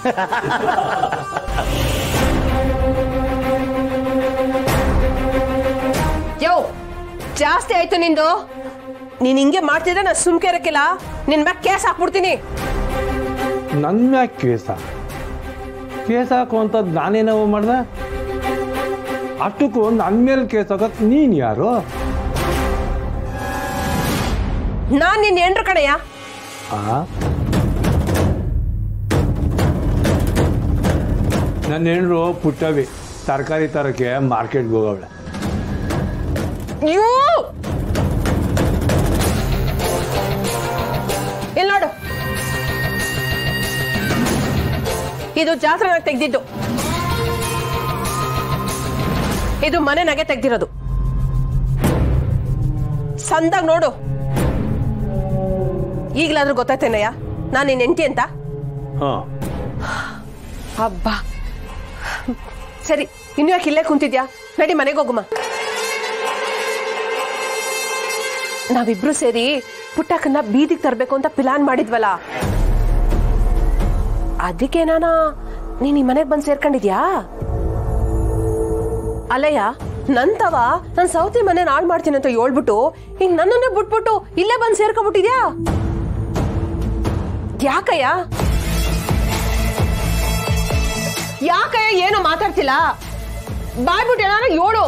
ಯೋ ಜಾಸ್ತಿ ಆಯ್ತು ನಿಂದು ನೀನ್ ಹಿಂಗೆ ಮಾಡ್ತಿದ್ರೆ ನಾನು ಸುಮ್ಕೆ ಇರಕ್ಕಿಲ್ಲ ನಿನ್ ಮ್ಯಾಗ ಕೇಸ್ ಹಾಕ್ಬಿಡ್ತೀನಿ ನನ್ನ ಮ್ಯಾಗ ಕೇಸ ಕೇಸ್ ಹಾಕುವಂಥದ್ದು ನಾನೇನವ ಮಾಡ್ದೆ ಅಷ್ಟಕ್ಕೂ ನನ್ನ ಮೇಲೆ ಕೇಸ್ ಹಾಕತ್ ನೀನು ಯಾರು ನಾನ್ ನಿನ್ ಎಂಟ್ರು ಕಣಯ್ಯ ಆ ನನ್ನ ಹೆಣ್ಣು ಪುಟ್ಟವಿ ತರಕಾರಿ ತರಕ್ಕೆ ಮಾರ್ಕೆಟ್ಗೆ ಹೋಗವಳೆ ಯೂ ಇಲ್ಲಿ ನೋಡು ಇದು ಜಾತ್ರೆನಾಗ ತೆಗ್ದಿದ್ದು ಇದು ಮನೆನಾಗೆ ತೆಗ್ದಿರೋದು ಸಂದಾಗ ನೋಡು ಈಗಲಾದ್ರೂ ಗೊತ್ತಾಯ್ತೇನಯ್ಯ ನಾನು ನಿನ್ನ ಹೆಂಡತಿ ಅಂತ ಹಾಂ ಹಬ್ಬ ಸರಿ ಇನ್ನು ಯಾಕೆ ಇಲ್ಲೇ ಕುಂತಿದ್ಯಾ ನಡಿ ಮನೆಗೆ ಹೋಗುಮ ನಾವಿಬ್ರು ಸೇರಿ ಪುಟ್ಟಕ್ಕನ್ನ ಬೀದಿಗೆ ತರಬೇಕು ಅಂತ ಪ್ಲಾನ್ ಮಾಡಿದ್ವಲ್ಲ ಅದಕ್ಕೆ ನಾನ ನೀನ್ ಈ ಮನೆಗೆ ಬಂದು ಸೇರ್ಕೊಂಡಿದ್ಯಾ ಅಲ್ಲಯ್ಯ ನಂತವ ನನ್ ಸೌತಿ ಮನೆ ಹಾಳು ಮಾಡ್ತೀನಿ ಅಂತ ಹೇಳ್ಬಿಟ್ಟು ಈಗ ನನ್ನನ್ನೇ ಬಿಟ್ಬಿಟ್ಟು ಇಲ್ಲೇ ಬಂದು ಸೇರ್ಕೊಬಿಟ್ಟಿದ್ಯಾ ಯಾಕಯ್ಯ ಯಾಕಯ್ಯ ಏನು ಮಾತಾಡ್ತಿಲ್ಲ ಬಾಯ್ಬಿಟ್ಟು ಏನಾರ ಏಳು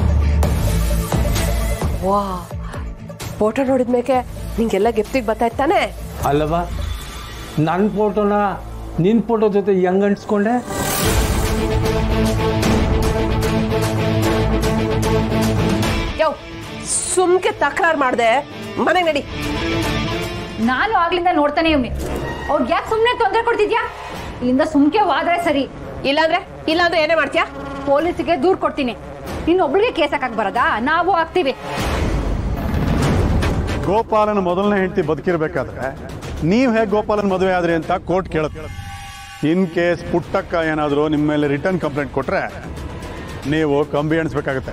ವಾ ಫೋಟೋ ನೋಡಿದ್ಮೇಕೆ ನಿಂಗೆಲ್ಲ ಗೆಪ್ತಿಗೆ ಬರ್ತಾಯ್ತಾನೆ ಅಲ್ಲವಾ ನನ್ನ ಫೋಟೋನ ನಿನ್ನ ಫೋಟೋ ಜೊತೆ ಹೆಂಗ್ ಅಂಟಿಸ್ಕೊಂಡೆ ಯೋ ಸುಮ್ಕೆ ತಕರಾರು ಮಾಡ್ದೆ ಮನೆಗೆ ನಡಿ ನಾನು ಆಗ್ಲಿಂದ ನೋಡ್ತಾನೆ ಇವ್ನಿ ಅವ್ರಿಗೆ ಯಾಕೆ ಸುಮ್ಮನೆ ತೊಂದರೆ ಕೊಡ್ತಿದ್ಯಾ ಇಲ್ಲಿಂದ ಸುಮ್ಕೆ ಹೋದ್ರೆ ಸರಿ ಇಲ್ಲಾಂದ್ರೆ ಇಲ್ಲಾಂದ್ರೆ ಏನೇ ಮಾಡ್ತೀಯಾ ಪೊಲೀಸಿಗೆ ದೂರ್ ಕೊಡ್ತೀನಿ ಇನ್ನೊಬ್ಳಿಗೆ ಕೇಸ್ ಹಾಕಕ್ ಬರದಾ ನಾವು ಹಾಕ್ತೀವಿ ಗೋಪಾಲನ ಮೊದಲನೇ ಹೆಂಡತಿ ಬದುಕಿರ್ಬೇಕಾದ್ರೆ ನೀವು ಹೇಗೆ ಗೋಪಾಲನ್ ಮದುವೆ ಆದ್ರಿ ಅಂತ ಕೋರ್ಟ್ ಕೇಳುತ್ತೆ ಇನ್ ಕೇಸ್ ಪುಟ್ಟಕ್ಕ ಏನಾದರೂ ನಿಮ್ಮ ಮೇಲೆ ರಿಟರ್ನ್ ಕಂಪ್ಲೇಂಟ್ ಕೊಟ್ರೆ ನೀವು ಕಂಬಿ ಎಣಿಸ್ಬೇಕಾಗತ್ತೆ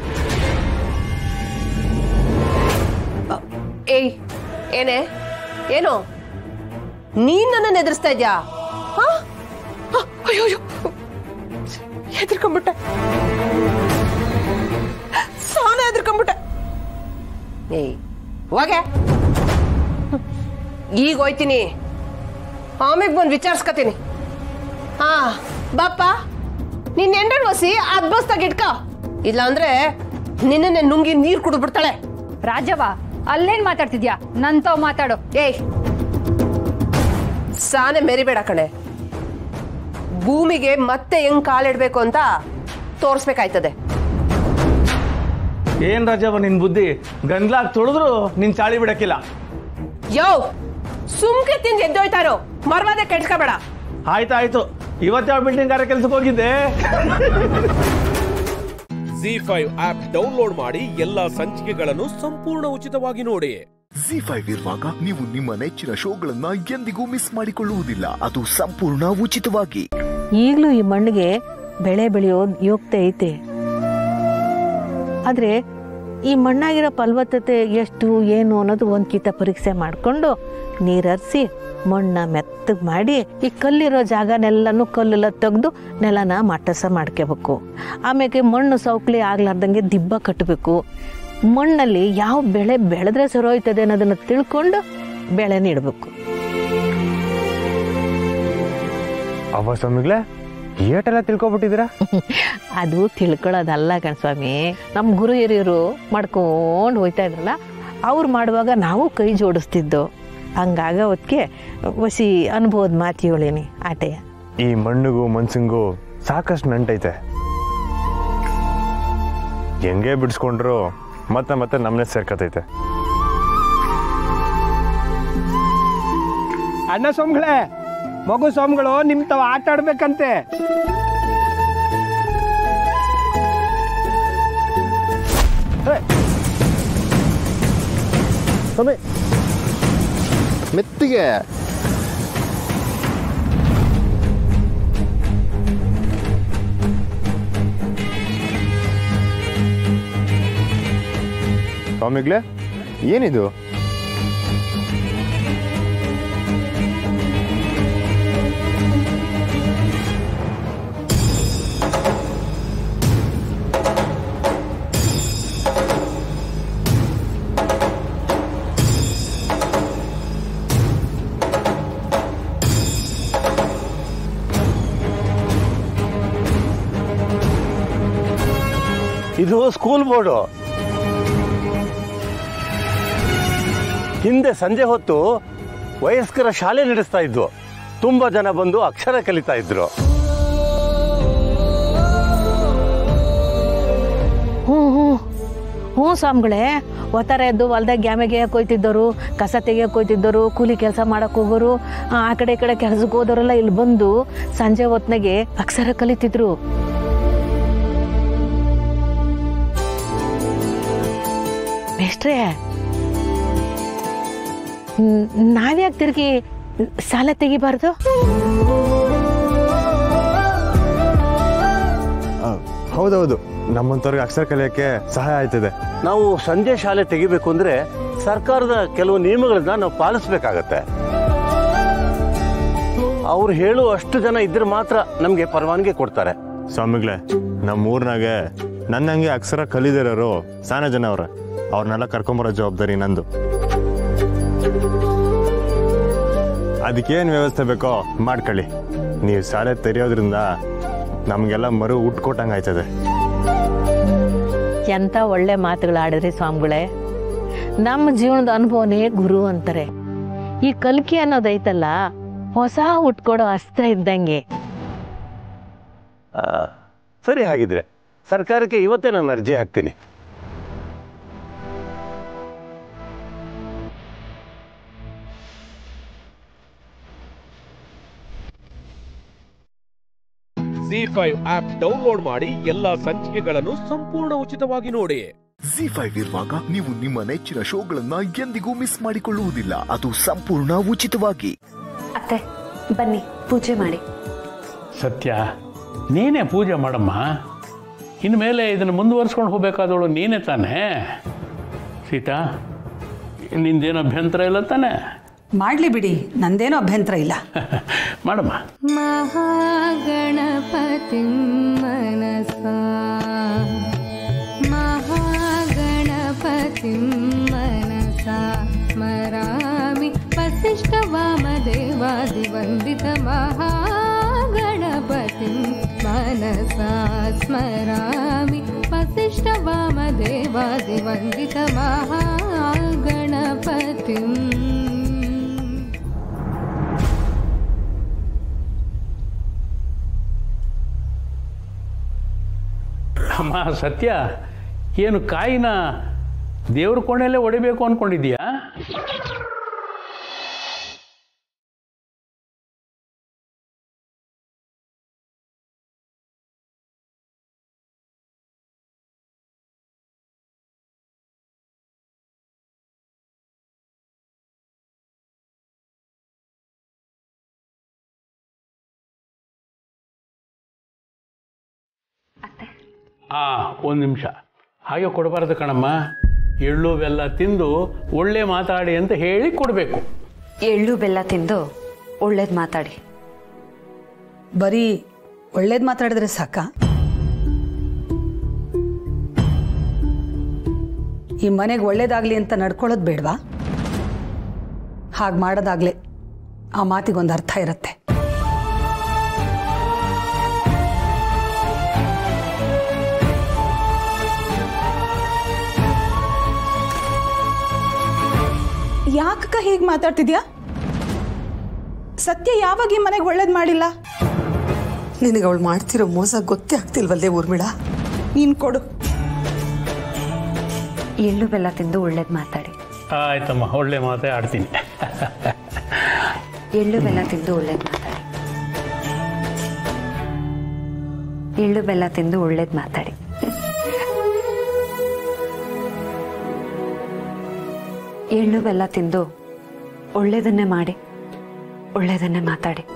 ಏಯ್ ಏನೇ ಏನು ನೀನ್ ನನ್ನನ್ನು ಎದುರಿಸ್ತಾ ಇದ್ಯಾ ಹಾ? ಹ, ಅಯ್ಯೋ ಅಯ್ಯೋ. ಹೆದರ್ಕೊಂಬಿಟ್ಟೆ ಸಾನ ಹೆದರ್ಕೊಂಬಿಟ್ಟೆ ಏಯ್ ಹೋಗೆ ಈಗ ಹೋಯ್ತೀನಿ ಆಮೇಲೆ ಬಂದು ವಿಚಾರಿಸ್ಕತೀನಿ ಹಾ ಬಾಪ್ಪ ನಿನ್ನ ಎಂಡನ್ ವಸಿ ಅದ್ಬಸ್ತಾಗ ಇಟ್ಕ ಇಲ್ಲಾಂದ್ರೆ ನಿನ್ನನ್ನೇ ನುಂಗಿ ನೀರು ಕುಡಿದ್ಬಿಡ್ತಾಳೆ ರಾಜವ್ವ ಅಲ್ಲೇನ್ ಮಾತಾಡ್ತಿದ್ಯಾ ನಂತವ್ ಮಾತಾಡು ಏಯ್ ಸಾನೆ ಮೆರಿಬೇಡ ಕಣೆ ಭೂಮಿಗೆ ಮತ್ತೆ ಹೆಂಗ್ ಕಾಲಿಡ್ಬೇಕು ಅಂತ ತೋರಿಸ್ಬೇಕಾಯ್ತದೆ ಏನ್ ರಾಜವ್ವ ನಿನ್ ಬುದ್ಧಿ ಗಂಡ್ಲಾಗ್ ತೊಳೆದ್ರು ನಿನ್ ಚಾಳಿ ಬಿಡಕ್ಕಿಲ್ಲ ಯೋ ಸುಮ್ಕೆ ತಿಂದು ಎದ್ದೋಯ್ತಾರೋ ಮರ್ವಾದೆ ಕೆಡ್ಸ್ಕೋಬೇಡ ಆಯ್ತಾಯ್ತು ಇವತ್ತು ಯಾವ ಬಿಲ್ಡಿಂಗ್ ಕಾರ್ಯ ಕೆಲ್ಸಕ್ಕೆ ಹೋಗಿದ್ದೆ ಜಿ ಫೈವ್ ಆಪ್ ಡೌನ್ಲೋಡ್ ಮಾಡಿ ಎಲ್ಲಾ ಸಂಚಿಕೆಗಳನ್ನು ಸಂಪೂರ್ಣ ಉಚಿತವಾಗಿ ನೋಡಿ ಜಿ ಫೈವ್ ಇರುವಾಗ ನೀವು ನಿಮ್ಮ ನೆಚ್ಚಿನ ಶೋಗಳನ್ನ ಎಂದಿಗೂ ಮಿಸ್ ಮಾಡಿಕೊಳ್ಳುವುದಿಲ್ಲ ಅದು ಸಂಪೂರ್ಣ ಉಚಿತವಾಗಿ ಈಗಲೂ ಈ ಮಣ್ಣಿಗೆ ಬೆಳೆ ಬೆಳೆಯೋದು ಯೋಗ್ಯತೆ ಐತೆ ಆದರೆ ಈ ಮಣ್ಣಾಗಿರೋ ಫಲವತ್ತತೆ ಎಷ್ಟು ಏನು ಅನ್ನೋದು ಒಂದು ಕಿತ ಪರೀಕ್ಷೆ ಮಾಡಿಕೊಂಡು ನೀರರಿಸಿ ಮಣ್ಣ ಮೆತ್ತಗೆ ಮಾಡಿ ಈ ಕಲ್ಲಿರೋ ಜಾಗನೆಲ್ಲನೂ ಕಲ್ಲೆಲ್ಲ ತೆಗೆದು ನೆಲನ ಮಟ್ಟಸ ಮಾಡ್ಕೋಬೇಕು ಆಮೇಲೆ ಮಣ್ಣು ಸೌಕ್ಲಿ ಆಗ್ಲಾರ್ದಂಗೆ ದಿಬ್ಬ ಕಟ್ಟಬೇಕು ಮಣ್ಣಲ್ಲಿ ಯಾವ ಬೆಳೆ ಬೆಳೆದ್ರೆ ಸರೋಯ್ತದೆ ಅನ್ನೋದನ್ನು ತಿಳ್ಕೊಂಡು ಬೆಳೆ ನೀಡಬೇಕು ಅವ ಸ್ವಾಮಿಗಳೇ ಏಟೆಲ್ಲ ತಿಳ್ಕೊಬಿಟ್ಟಿದ್ದೀರಾ ಅದು ತಿಳ್ಕೊಳ್ಳೋದಲ್ಲ ಕಣ್ಸ್ವಾಮಿ ನಮ್ಮ ಗುರು ಹಿರಿಯರು ಮಾಡ್ಕೊಂಡು ಹೋಯ್ತಾ ಇದ್ರಲ್ಲ ಅವ್ರು ಮಾಡುವಾಗ ನಾವು ಕೈ ಜೋಡಿಸ್ತಿದ್ದು ಹಂಗಾಗ ಹೊತ್ತಿಗೆ ಹೊಸಿ ಅನುಭವದ ಮಾತು ಹೇಳಿನಿ ಆಟೆಯ ಈ ಮಣ್ಣಿಗೂ ಮನ್ಸಿಗೂ ಸಾಕಷ್ಟು ನಂಟೈತೆ ಹೆಂಗೆ ಬಿಡಿಸ್ಕೊಂಡ್ರು ಮತ್ತೆ ಮತ್ತೆ ನಮ್ಮನೆ ಸೇರ್ಕತೈತೆ ಅಣ್ಣ ಸ್ವಾಮಿಗಳೇ ಮಗು ಸ್ವಾಮಿಗಳು ನಿಮ್ ತಾವ ಆಟ ಆಡ್ಬೇಕಂತೆ ಸ್ವಾಮಿ ಮೆತ್ತಿಗೆ ಸ್ವಾಮಿಗಳೇ ಏನಿದು ಇದು ಸ್ಕೂಲ್ ಬೋರ್ಡು ಹಿಂದೆ ಸಂಜೆ ಹೊತ್ತು ವಯಸ್ಕರ ಶಾಲೆ ನಡೆಸ್ತಾ ಇದ್ವು ತುಂಬಾ ಜನ ಬಂದು ಅಕ್ಷರ ಕಲಿತಾ ಇದ್ರು ಹ್ಞೂ ಹ್ಞೂ ಹ್ಞೂ ಸ್ವಾಮಿಗಳೇ ಒತ್ತರ ಎದ್ದು ಹೊಲ್ದಾಗ ಗ್ಯಾಮೆಗೆ ಕೊಯ್ತಿದ್ದವರು ಕಸ ತೆಗಿಯಕ್ಕೆ ಕೊಯ್ತಿದ್ದವರು ಕೂಲಿ ಕೆಲಸ ಮಾಡಕ್ಕೆ ಹೋಗೋರು ಆ ಆ ಕಡೆ ಈ ಕಡೆ ಕೆಲ್ಸಕ್ಕೆ ಹೋದವರೆಲ್ಲ ಇಲ್ಲಿ ಬಂದು ಸಂಜೆ ಹೊತ್ನಾಗೆ ಅಕ್ಷರ ಕಲಿತಿದ್ರು ಮೇಷ್ಟ್ರೇ ನ್- ನಾವ್ಯಾಕೆ ತಿರುಗಿ ಸಾಲ ತೆಗಿಬಾರ್ದು ಹೌದೌದು ನಮ್ಮಂಥವ್ರಿಗೆ ಅಕ್ಷರ ಕಲಿಯೋಕ್ಕೆ ಸಹಾಯ ಆಯ್ತದೆ ನಾವು ಸಂಜೆ ಶಾಲೆ ತೆಗಿಬೇಕು ಅಂದ್ರೆ ಸರ್ಕಾರದ ಕೆಲವು ನಿಯಮಗಳನ್ನ ನಾವು ಪಾಲಿಸ್ಬೇಕಾಗತ್ತೆ ಅವ್ರು ಹೇಳು ಅಷ್ಟು ಜನ ಇದ್ರೆ ಮಾತ್ರ ನಮಗೆ ಪರವಾನಗಿ ಕೊಡ್ತಾರೆ ಸ್ವಾಮಿಗಳೇ ನಮ್ಮ ಊರ್ನಾಗೆ ನನ್ನಂಗೆ ಅಕ್ಷರ ಕಲಿದಿರೋರು ಸಾನ ಜನ ಅವ್ರೆ ಅವ್ರನ್ನೆಲ್ಲ ಕರ್ಕೊಂಬರೋ ಜವಾಬ್ದಾರಿ ನಂದು ಅದಕ್ಕೇನು ವ್ಯವಸ್ಥೆ ಬೇಕೋ ಮಾಡ್ಕೊಳ್ಳಿ ನೀವು ಶಾಲೆ ತೆರೆಯೋದ್ರಿಂದ ನಮಗೆಲ್ಲ ಮರು ಉಟ್ಕೊಟ್ಟಂಗೆ ಆಯ್ತದೆ ಎಂಥ ಒಳ್ಳೆ ಮಾತುಗಳಾಡಿದ್ರಿ ಸ್ವಾಮಿಗಳೇ ನಮ್ಮ ಜೀವನದ ಅನುಭವನೇ ಗುರು ಅಂತಾರೆ ಈ ಕಲ್ಕಿ ಅನ್ನೋದೈತಲ್ಲ ಹೊಸ ಉಟ್ಕೊಡೋ ಅಸ್ತ್ರ ಇದ್ದಂಗೆ ಆ, ಸರಿ ಹಾಗಿದ್ರೆ ಸರ್ಕಾರಕ್ಕೆ ಇವತ್ತೇ ನಾನು ಅರ್ಜಿ ಹಾಕ್ತೀನಿ ಜಿ ಫೈವ್ ಆಪ್ ಡೌನ್ಲೋಡ್ ಮಾಡಿ ಎಲ್ಲಾ ಸಂಚಿಕೆಗಳನ್ನು ಸಂಪೂರ್ಣ ಉಚಿತವಾಗಿ ನೋಡಿ ಜಿ ಫೈವ್ ಇರುವಾಗ ನೀವು ನಿಮ್ಮ ನೆಚ್ಚಿನ ಶೋಗಳನ್ನ ಎಂದಿಗೂ ಮಿಸ್ ಮಾಡಿಕೊಳ್ಳುವುದಿಲ್ಲ ಅದು ಸಂಪೂರ್ಣ ಉಚಿತವಾಗಿ ಅತ್ತೆ ಬನ್ನಿ ಪೂಜೆ ಮಾಡಿ ಸತ್ಯ ನೀನೇ ಪೂಜೆ ಮಾಡಮ್ಮ ಇನ್ಮೇಲೆ ಇದನ್ನು ಮುಂದುವರ್ಸ್ಕೊಂಡು ಹೋಗ್ಬೇಕಾದವಳು ನೀನೇ ತಾನೇ ಸೀತಾ ನಿಂದೇನು ಅಭ್ಯಂತರ ಇಲ್ಲ ತಾನೇ ಮಾಡ್ಲಿ ಬಿಡಿ ನಂದೇನೋ ಅಭ್ಯಂತರ ಇಲ್ಲ ಮಾಡಮ್ಮ महागणपतिं मनसा महागणपतिं मनसा स्मरामि वसिष्ठवामदेवादिवन्दितमहागणपतिं मनसा स्मरामि वसिष्ठवामदेवादिवन्दितमहागणपतिम् ಅಮ್ಮ ಸತ್ಯ ಏನು ಕಾಯಿನ ದೇವ್ರ ಕೋಣೆಯಲ್ಲೇ ಹೊಡಿಬೇಕು ಅಂದ್ಕೊಂಡಿದ್ಯಾ ಆ ಒಂದು ನಿಮಿಷ ಹಾಗೆ ಕೊಡಬಾರ್ದು ಕಣಮ್ಮ ಎಳ್ಳು ಬೆಲ್ಲ ತಿಂದು ಒಳ್ಳೆ ಮಾತಾಡಿ ಅಂತ ಹೇಳಿ ಕೊಡಬೇಕು ಎಳ್ಳು ಬೆಲ್ಲ ತಿಂದು ಒಳ್ಳೇದು ಮಾತಾಡಿ ಬರೀ ಒಳ್ಳೇದು ಮಾತಾಡಿದ್ರೆ ಸಾಕ ಈ ಮನೆಗೆ ಒಳ್ಳೇದಾಗ್ಲಿ ಅಂತ ನಡ್ಕೊಳ್ಳೋದು ಬೇಡವಾ ಹಾಗೆ ಮಾಡೋದಾಗ್ಲೇ ಆ ಮಾತಿಗೊಂದು ಅರ್ಥ ಇರುತ್ತೆ ಯಾಕಕ್ಕ ಹೀಗೆ ಮಾತಾಡ್ತಿದ್ಯಾ ಸತ್ಯ ಯಾವಾಗ ಈ ಮನೆಗೆ ಒಳ್ಳೇದು ಮಾಡಿಲ್ಲ ನಿನಗೆ ಅವಳು ಮಾಡ್ತಿರೋ ಮೋಸ ಗೊತ್ತೇ ಆಗ್ತಿಲ್ವಲ್ಲೇ ಊರ್ಮಿಳ ನೀನು ಕೊಡು ಎಳ್ಳು ಬೆಲ್ಲ ತಿಂದು ಒಳ್ಳೇದು ಮಾತಾಡಿ ಆಯ್ತಮ್ಮ ಒಳ್ಳೆ ಮಾತೇ ಆಡ್ತೀನಿ ಎಳ್ಳು ಬೆಲ್ಲ ತಿಂದು ಒಳ್ಳೇದು ಮಾತಾಡಿ ಎಳ್ಳು ಬೆಲ್ಲ ತಿಂದು ಒಳ್ಳೇದು ಮಾತಾಡಿ ಎಳ್ಳು ಬೆಲ್ಲ ತಿಂದು ಒಳ್ಳೇದನ್ನೇ ಮಾಡಿ ಒಳ್ಳೇದನ್ನೇ ಮಾತಾಡಿ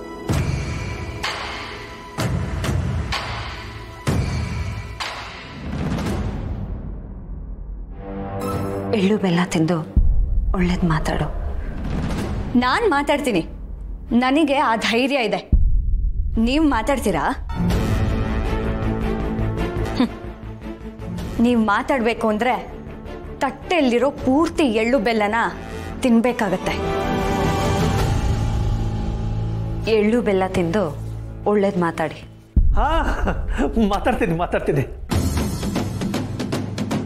ಎಳ್ಳು ಬೆಲ್ಲ ತಿಂದು ಒಳ್ಳೇದು ಮಾತಾಡು ನಾನು ಮಾತಾಡ್ತೀನಿ ನನಗೆ ಆ ಧೈರ್ಯ ಇದೆ ನೀವು ಮಾತಾಡ್ತೀರಾ ನೀವು ಮಾತಾಡಬೇಕು ಅಂದರೆ ತಟ್ಟೆಯಲ್ಲಿರೋ ಪೂರ್ತಿ ಎಳ್ಳು ಬೆಲ್ಲನ ತಿನ್ಬೇಕಾಗತ್ತೆ ಎಳ್ಳು ಬೆಲ್ಲ ತಿಂದು ಒಳ್ಳೇದು ಮಾತಾಡಿ ಹಾ ಮಾತಾಡ್ತೀನಿ ಮಾತಾಡ್ತೀನಿ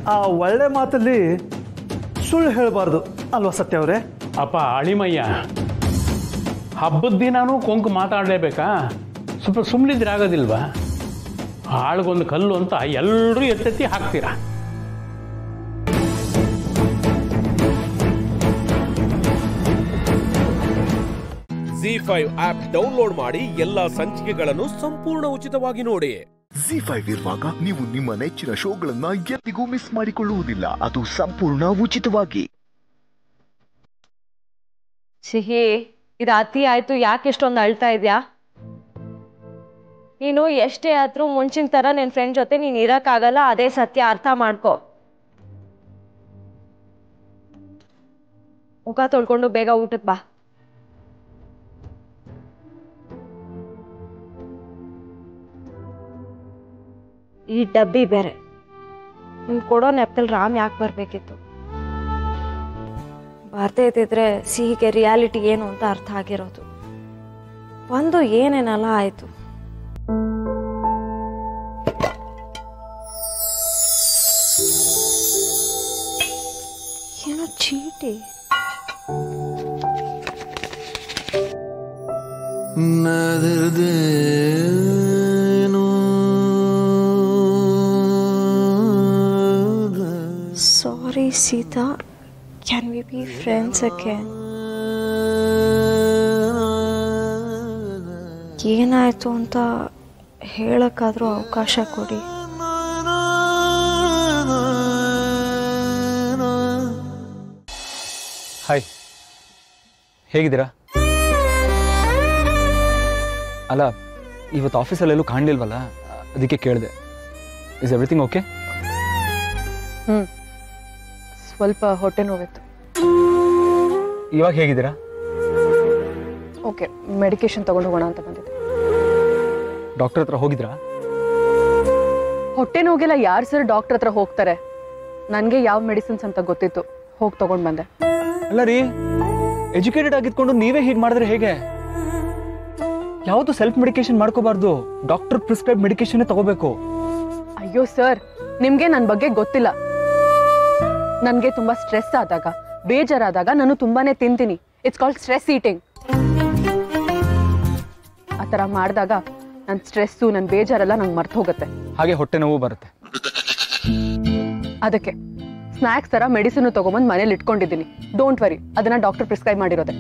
ಆ ಒಳ್ಳೆ ಮಾತಲ್ಲಿ ಸುಳ್ಳು ಹೇಳಬಾರ್ದು ಅಲ್ವಾ ಸತ್ಯ ಅವರೇ ಅಪ್ಪ ಅಳಿಮಯ್ಯ ಹಬ್ಬದ ದಿನಾನೂ ಕೊಂಕು ಮಾತಾಡಲೇಬೇಕಾ ಸ್ವಲ್ಪ ಸುಮ್ಮನಿದ್ರೆ ಆಗೋದಿಲ್ವಾ ಆಳ್ಗೊಂದು ಕಲ್ಲು ಅಂತ ಎಲ್ಲರೂ ಎತ್ತೆತ್ತಿ ಹಾಕ್ತೀರಾ ಜಿ ಫೈವ್ ಆಪ್ ಡೌನ್ಲೋಡ್ ಮಾಡಿ ಎಲ್ಲಾ ಸಂಚಿಕೆಗಳನ್ನು ಸಂಪೂರ್ಣ ಉಚಿತವಾಗಿ ನೋಡಿ ಜಿ ಫೈವ್ ಇರುವಾಗ ನೀವು ನಿಮ್ಮ ನೆಚ್ಚಿನ ಶೋಗಳನ್ನ ಎಂದಿಗೂ ಮಿಸ್ ಮಾಡಿಕೊಳ್ಳುವುದಿಲ್ಲ ಅದು ಸಂಪೂರ್ಣ ಉಚಿತವಾಗಿ ಸಿಹಿ ಇದು ಅತಿ ಆಯ್ತು ಯಾಕೆ ಇಷ್ಟೊಂದು ಅಳ್ತಾ ಇದ್ಯಾ ನೀನು ಎಷ್ಟೇ ಆದ್ರೂ ಮುಂಚಿನ ಥರ ನಿನ್ನ ಫ್ರೆಂಡ್ ಜೊತೆ ನೀನು ಇರೋಕ್ಕಾಗಲ್ಲ ಅದೇ ಸತ್ಯ ಅರ್ಥ ಮಾಡ್ಕೊ ಮುಖ ತೊಳ್ಕೊಂಡು ಬೇಗ ಊಟಕ್ಕೆ ಬಾ ಈ ಡಬ್ಬಿ ಬೇರೆ ನೀನು ಕೊಡೋ ನೆಪದಲ್ಲಿ ರಾಮ್ ಯಾಕೆ ಬರಬೇಕಿತ್ತು ಬರ್ದೇ ಇದ್ದಿದ್ರೆ ಸಿಹಿಗೆ ರಿಯಾಲಿಟಿ ಏನು ಅಂತ ಅರ್ಥ ಆಗಿರೋದು ಒಂದು ಏನೇನೆಲ್ಲ ಆಯಿತು ಏನೋ ಚೀಟಿ sorry Sita can we be friends again ಏನಾಯ್ತು ಅಂತ ಹೇಳಕ್ಕಾದ್ರೂ ಅವಕಾಶ ಕೊಡಿ ಹಾಯ್ ಹೇಗಿದ್ದೀರಾ ಅಲ್ಲ ಇವತ್ತು ಆಫೀಸಲ್ಲೆಲ್ಲೂ ಕಾಣಲಿಲ್ವಲ್ಲ ಅದಕ್ಕೆ ಕೇಳಿದೆ ಇಸ್ ಎವ್ರಿಥಿಂಗ್ ಓಕೆ ಹ್ಞೂ ಸ್ವಲ್ಪ ಹೊಟ್ಟೆ ನೋವಿತ್ತು ಇವಾಗ ಹೇಗಿದ್ದೀರಾ ಓಕೆ ಮೆಡಿಕೇಶನ್ ತಗೊಂಡು ಹೋಗೋಣ ಅಂತ ಬಂದಿದ್ದೆ ಡಾಕ್ಟರ್ ಹತ್ರ ಹೋಗಿದ್ರಾ ಹೊಟ್ಟೆ ನೋವಿಗೆಲ್ಲ ಯಾರು ಸರ್ ಡಾಕ್ಟರ್ ಹತ್ರ ಹೋಗ್ತಾರೆ ನನಗೆ ಯಾವ ಮೆಡಿಸಿನ್ಸ್ ಅಂತ ಗೊತ್ತಿತ್ತು ಹೋಗಿ ತಗೊಂಡು ಬಂದೆ ಅಲ್ಲ ರೀ ಎಜುಕೇಟೆಡ್ ಆಗಿದ್ಕೊಂಡು ನೀವೇ ಹೀಗೆ ಮಾಡಿದ್ರೆ ಹೇಗೆ ಯಾವುದು ಸೆಲ್ಫ್ ಮೆಡಿಕೇಶನ್ ಮಾಡ್ಕೋಬಾರ್ದು ಡಾಕ್ಟರ್ ಪ್ರಿಸ್ಕ್ರೈಬ್ ಮೆಡಿಕೇಶನ್ ತಗೋಬೇಕು ಅಯ್ಯೋ ಸರ್ ನಿಮ್ಗೆ ನನ್ನ ಬಗ್ಗೆ ಗೊತ್ತಿಲ್ಲ ನನಗೆ ತುಂಬಾ ಸ್ಟ್ರೆಸ್ ಆದಾಗ ಬೇಜಾರಾದಾಗ ನಾನು ತುಂಬಾನೇ ತಿಂತೀನಿ ಇಟ್ಸ್ ಕಾಲ್ಡ್ ಸ್ಟ್ರೆಸ್ ಈಟಿಂಗ್ ಆ ಥರ ಮಾಡಿದಾಗ ನನ್ನ ಸ್ಟ್ರೆಸ್ಸು ನನ್ನ ಬೇಜಾರೆಲ್ಲ ನಂಗೆ ಮರ್ತು ಹೋಗುತ್ತೆ ಹಾಗೆ ಹೊಟ್ಟೆ ನೋವು ಬರುತ್ತೆ ಅದಕ್ಕೆ ಸ್ನ್ಯಾಕ್ಸ್ ಥರ ಮೆಡಿಸಿನ್ ತಗೊಂಬಂದು ಮನೇಲಿ ಇಟ್ಕೊಂಡಿದ್ದೀನಿ ಡೋಂಟ್ ವರಿ ಅದನ್ನ ಡಾಕ್ಟರ್ ಪ್ರಿಸ್ಕ್ರೈಬ್ ಮಾಡಿರೋದೆ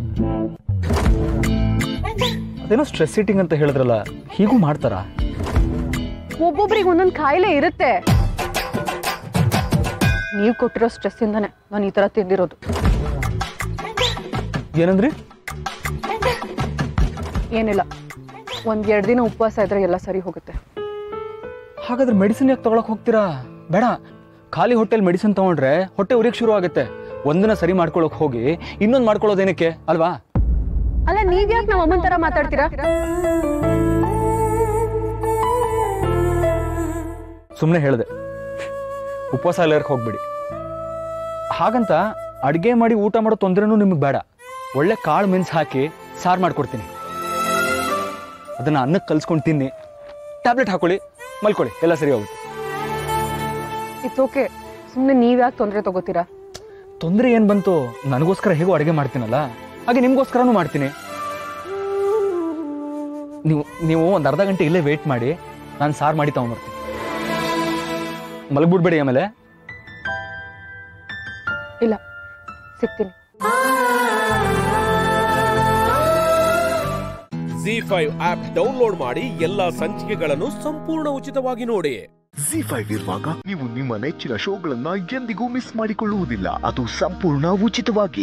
ಅದೇನೋ ಸ್ಟ್ರೆಸ್ ಸೀಟಿಂಗ್ ಅಂತ ಹೇಳಿದ್ರಲ್ಲ ಹೀಗೂ ಮಾಡ್ತಾರಾ ಒಬ್ಬೊಬ್ರಿಗೆ ಒಂದೊಂದು ಕಾಯಿಲೆ ಇರುತ್ತೆ ನೀವು ಕೊಟ್ಟಿರೋ ಸ್ಟ್ರೆಸ್ ಇಂದಾನೆ ನಾನು ಈ ತರ ತಿಂದಿರೋದು ಏನಂದ್ರಿ ಏನಿಲ್ಲ ಒಂದ್ ಎರಡು ದಿನ ಉಪವಾಸ ಇದ್ರೆ ಎಲ್ಲ ಸರಿ ಹೋಗುತ್ತೆ ಹಾಗಾದ್ರೆ ಮೆಡಿಸಿನ್ ಯಾಕೆ ತಗೊಳಕ್ ಹೋಗ್ತೀರಾ ಬೇಡ ಖಾಲಿ ಹೊಟ್ಟೆಲ್ ಮೆಡಿಸಿನ್ ತಗೊಂಡ್ರೆ ಹೊಟ್ಟೆ ಉರಿಯಕ್ ಶುರು ಆಗುತ್ತೆ ಒಂದನ್ನ ಸರಿ ಮಾಡ್ಕೊಳಕ್ ಹೋಗಿ ಇನ್ನೊಂದು ಮಾಡ್ಕೊಳ್ಳೋದೇನಕ್ಕೆ ಅಲ್ವಾ ಅಲ್ಲ ನೀವ್ ಯಾಕೆ ನಮ್ಮ ಅಮ್ಮನ ತರ ಮಾತಾಡ್ತೀರಾ ಸುಮ್ಮನೆ ಹೇಳಿದೆ ಉಪವಾಸ ಎಲ್ಲರಿಗೆ ಹೋಗ್ಬಿಡಿ ಹಾಗಂತ ಅಡುಗೆ ಮಾಡಿ ಊಟ ಮಾಡೋ ತೊಂದರೆನೂ ನಿಮಗೆ ಬೇಡ ಒಳ್ಳೆ ಕಾಳು ಮೆಣಸು ಹಾಕಿ ಸಾರು ಮಾಡ್ಕೊಡ್ತೀನಿ ಅದನ್ನು ಅನ್ನಕ್ಕೆ ಕಲ್ಸ್ಕೊಂಡು ತಿನ್ನಿ ಟ್ಯಾಬ್ಲೆಟ್ ಹಾಕೊಳ್ಳಿ ಮಲ್ಕೊಳ್ಳಿ ಎಲ್ಲ ಸರಿ ಹೋಗುತ್ತೆ ಇಟ್ಸ್ ಓಕೆ ಸುಮ್ಮನೆ ನೀವ್ ಯಾಕೆ ತೊಂದರೆ ತಗೋತೀರಾ ತೊಂದರೆ ಏನು ಬಂತು ನನಗೋಸ್ಕರ ಹೇಗೋ ಅಡುಗೆ ಮಾಡ್ತೀನಲ್ಲ ಹಾಗೆ ನಿಮಗೋಸ್ಕರನೂ ಮಾಡ್ತೀನಿ ನೀವು ನೀವು ಒಂದು ಅರ್ಧ ಗಂಟೆ ಇಲ್ಲೇ ವೇಟ್ ಮಾಡಿ ನಾನು ಸಾರು ಮಾಡಿ ತಗೊಂಬರ್ತೀನಿ ಮಲಗ್ಬಿಡ್ಬೇಡಿ ಆಮೇಲೆ ಇಲ್ಲ ಸಿಗ್ತೀನಿ ಜಿ ಫೈವ್ ಆಪ್ ಡೌನ್ಲೋಡ್ ಮಾಡಿ ಎಲ್ಲಾ ಸಂಚಿಕೆಗಳನ್ನು ಸಂಪೂರ್ಣ ಉಚಿತವಾಗಿ ನೋಡಿ ಜಿ ಫೈವ್ ಇರುವಾಗ ನೀವು ನಿಮ್ಮ ನೆಚ್ಚಿನ ಶೋಗಳನ್ನ ಎಂದಿಗೂ ಮಿಸ್ ಮಾಡಿಕೊಳ್ಳುವುದಿಲ್ಲ ಅದು ಸಂಪೂರ್ಣ ಉಚಿತವಾಗಿ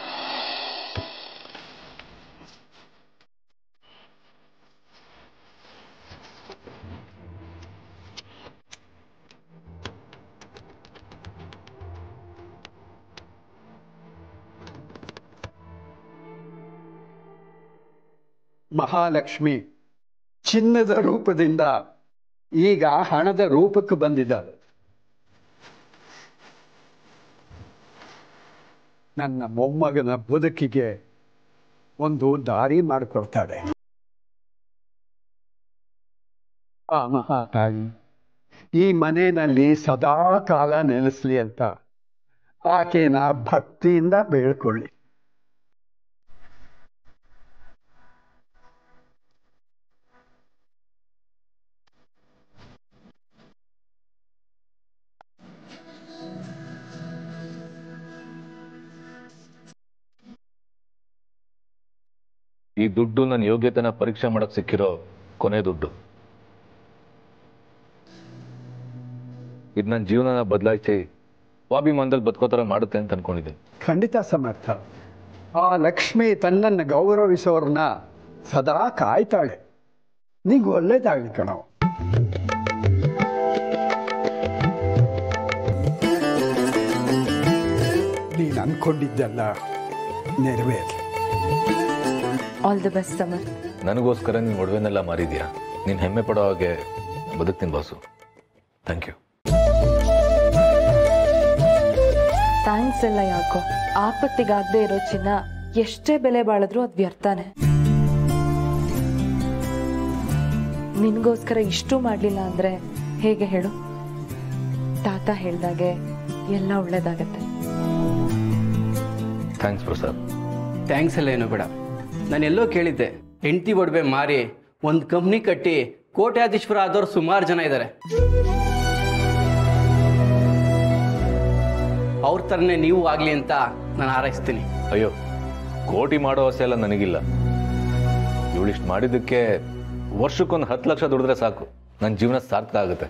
ಮಹಾಲಕ್ಷ್ಮಿ ಚಿನ್ನದ ರೂಪದಿಂದ ಈಗ ಹಣದ ರೂಪಕ್ಕೆ ಬಂದಿದ್ದಾಳೆ ನನ್ನ ಮೊಮ್ಮಗನ ಬದುಕಿಗೆ ಒಂದು ದಾರಿ ಮಾಡಿಕೊಡ್ತಾಳೆ ಆ ಮಹಾತಾಯಿ ಈ ಮನೆಯಲ್ಲಿ ಸದಾ ಕಾಲ ನೆಲೆಸಲಿ ಅಂತ ಆಕೆನ ಭಕ್ತಿಯಿಂದ ಬೇಳ್ಕೊಳ್ಳಿ ಈ ದುಡ್ಡು ನನ್ನ ಯೋಗ್ಯತೆನ ಪರೀಕ್ಷೆ ಮಾಡಕ್ ಸಿಕ್ಕಿರೋ ಕೊನೆ ದುಡ್ಡು ಇದು ನನ್ನ ಜೀವನನ ಬದಲಾಯಿಸಿ ಸ್ವಾಭಿಮಾನದಲ್ಲಿ ಬದುಕೋತರ ಮಾಡುತ್ತೆ ಅಂತ ಅನ್ಕೊಂಡಿದ್ದೀನಿ ಖಂಡಿತ ಸಮರ್ಥ ಆ ಲಕ್ಷ್ಮಿ ತನ್ನನ್ನು ಗೌರವಿಸೋರನ್ನ ಸದಾ ಕಾಯ್ತಾಳೆ ನಿಂಗೆ ಒಳ್ಳೇದಾಗಲಿ ಕಣವು ನೀನು ಅನ್ಕೊಂಡಿದ್ದೆಲ್ಲ ನೆರವೇರಲಿ ಆಲ್ ದಿ ಬೆಸ್ಟ್ ಸಮರ್ ನನಗೋಸ್ಕರ ನೀನು ಒಡವೆನೆಲ್ಲ ಮಾರಿದ್ಯಾ ನೀನು ಹೆಮ್ಮೆ ಪಡೋ ಹಾಗೆ ಬದುಕ್ತೀನಿ ಬಾಸು ಥ್ಯಾಂಕ್ ಯು ಥ್ಯಾಂಕ್ಸ್ ಎಲ್ಲ ಯಾಕೋ ಆಪತ್ತಿಗಾಗದೆ ಇರೋ ಚಿನ್ನ ಎಷ್ಟೇ ಬೆಲೆ ಬಾಳಿದ್ರು ಅದು ವ್ಯರ್ಥಾನೆ ನಿನ್ಗೋಸ್ಕರ ಇಷ್ಟು ಮಾಡಲಿಲ್ಲ ಅಂದ್ರೆ ಹೇಗೆ ಹೇಳು ತಾತ ಹೇಳ್ದಾಗೆ ಎಲ್ಲ ಒಳ್ಳೇದಾಗತ್ತೆ ಥ್ಯಾಂಕ್ಸ್ ಪ್ರಸಾದ್ ಥ್ಯಾಂಕ್ಸ್ ಎಲ್ಲ ಏನು ಬೇಡ ನಾನು ಎಲ್ಲೋ ಕೇಳಿದ್ದೆ ಹೆಂಡತಿ ಒಡವೆ ಮಾರಿ ಒಂದು ಕಂಪ್ನಿ ಕಟ್ಟಿ ಕೋಟ್ಯಾಧೀಶ್ವರ ಆದವ್ರು ಸುಮಾರು ಜನ ಇದ್ದಾರೆ ಅವ್ರ ಥರನೇ ನೀವು ಆಗಲಿ ಅಂತ ನಾನು ಹಾರೈಸ್ತೀನಿ ಅಯ್ಯೋ ಕೋಟಿ ಮಾಡೋ ಆಸೆ ಎಲ್ಲ ನನಗಿಲ್ಲ ಇವಳಿಷ್ಟು ಮಾಡಿದ್ದಕ್ಕೆ ವರ್ಷಕ್ಕೊಂದು ಹತ್ತು ಲಕ್ಷ ದುಡಿದ್ರೆ ಸಾಕು ನನ್ನ ಜೀವನ ಸಾರ್ಥಕ ಆಗುತ್ತೆ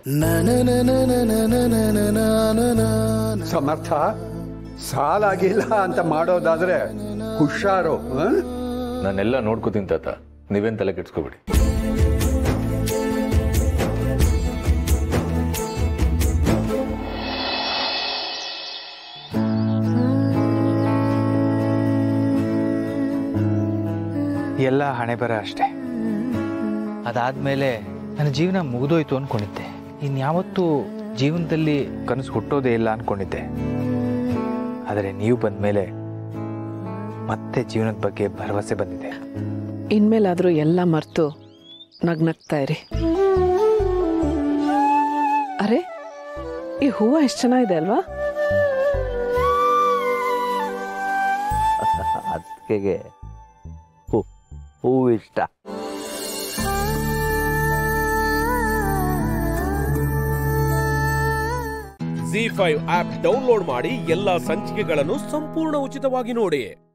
ಸಮರ್ಥ ಸಾಲಾಗಿಲ್ಲ ಅಂತ ಮಾಡೋದಾದ್ರೆ ಹುಷಾರು ಆ? ನಾನೆಲ್ಲ ನೋಡ್ಕೋತೀನಿ ತಾತ ನೀವೇನ್ ತಲೆ ಕೆಡ್ಸ್ಕೊಬಿಡಿ ಎಲ್ಲ ಹಣೆ ಬರ ಅಷ್ಟೇ ಅದಾದ್ಮೇಲೆ ನನ್ನ ಜೀವನ ಮುಗಿದೋಯ್ತು ಅನ್ಕೊಂಡಿದ್ದೆ ಇನ್ಯಾವತ್ತೂ ಜೀವನದಲ್ಲಿ ಕನಸು ಹುಟ್ಟೋದೇ ಇಲ್ಲ ಅನ್ಕೊಂಡಿದ್ದೆ ಆದರೆ ನೀವು ಬಂದ್ಮೇಲೆ ಮತ್ತೆ ಜೀವನದ ಬಗ್ಗೆ ಭರವಸೆ ಬಂದಿದೆ ಇನ್ಮೇಲಾದರೂ ಎಲ್ಲ ಮರೆತು ನಗ್ನಗ್ತಾ ಇರಿ ಅರೆ ಈ ಹೂವು ಎಷ್ಟು ಚೆನ್ನಾಗಿದೆ ಅಲ್ವಾ ಅದಕ್ಕೆ ಹೂ ಹೂವು ಇಷ್ಟ ಜಿ ಫೈವ್ ಆಪ್ ಡೌನ್ಲೋಡ್ ಮಾಡಿ ಎಲ್ಲಾ ಸಂಚಿಕೆಗಳನ್ನು ಸಂಪೂರ್ಣ ಉಚಿತವಾಗಿ ನೋಡಿ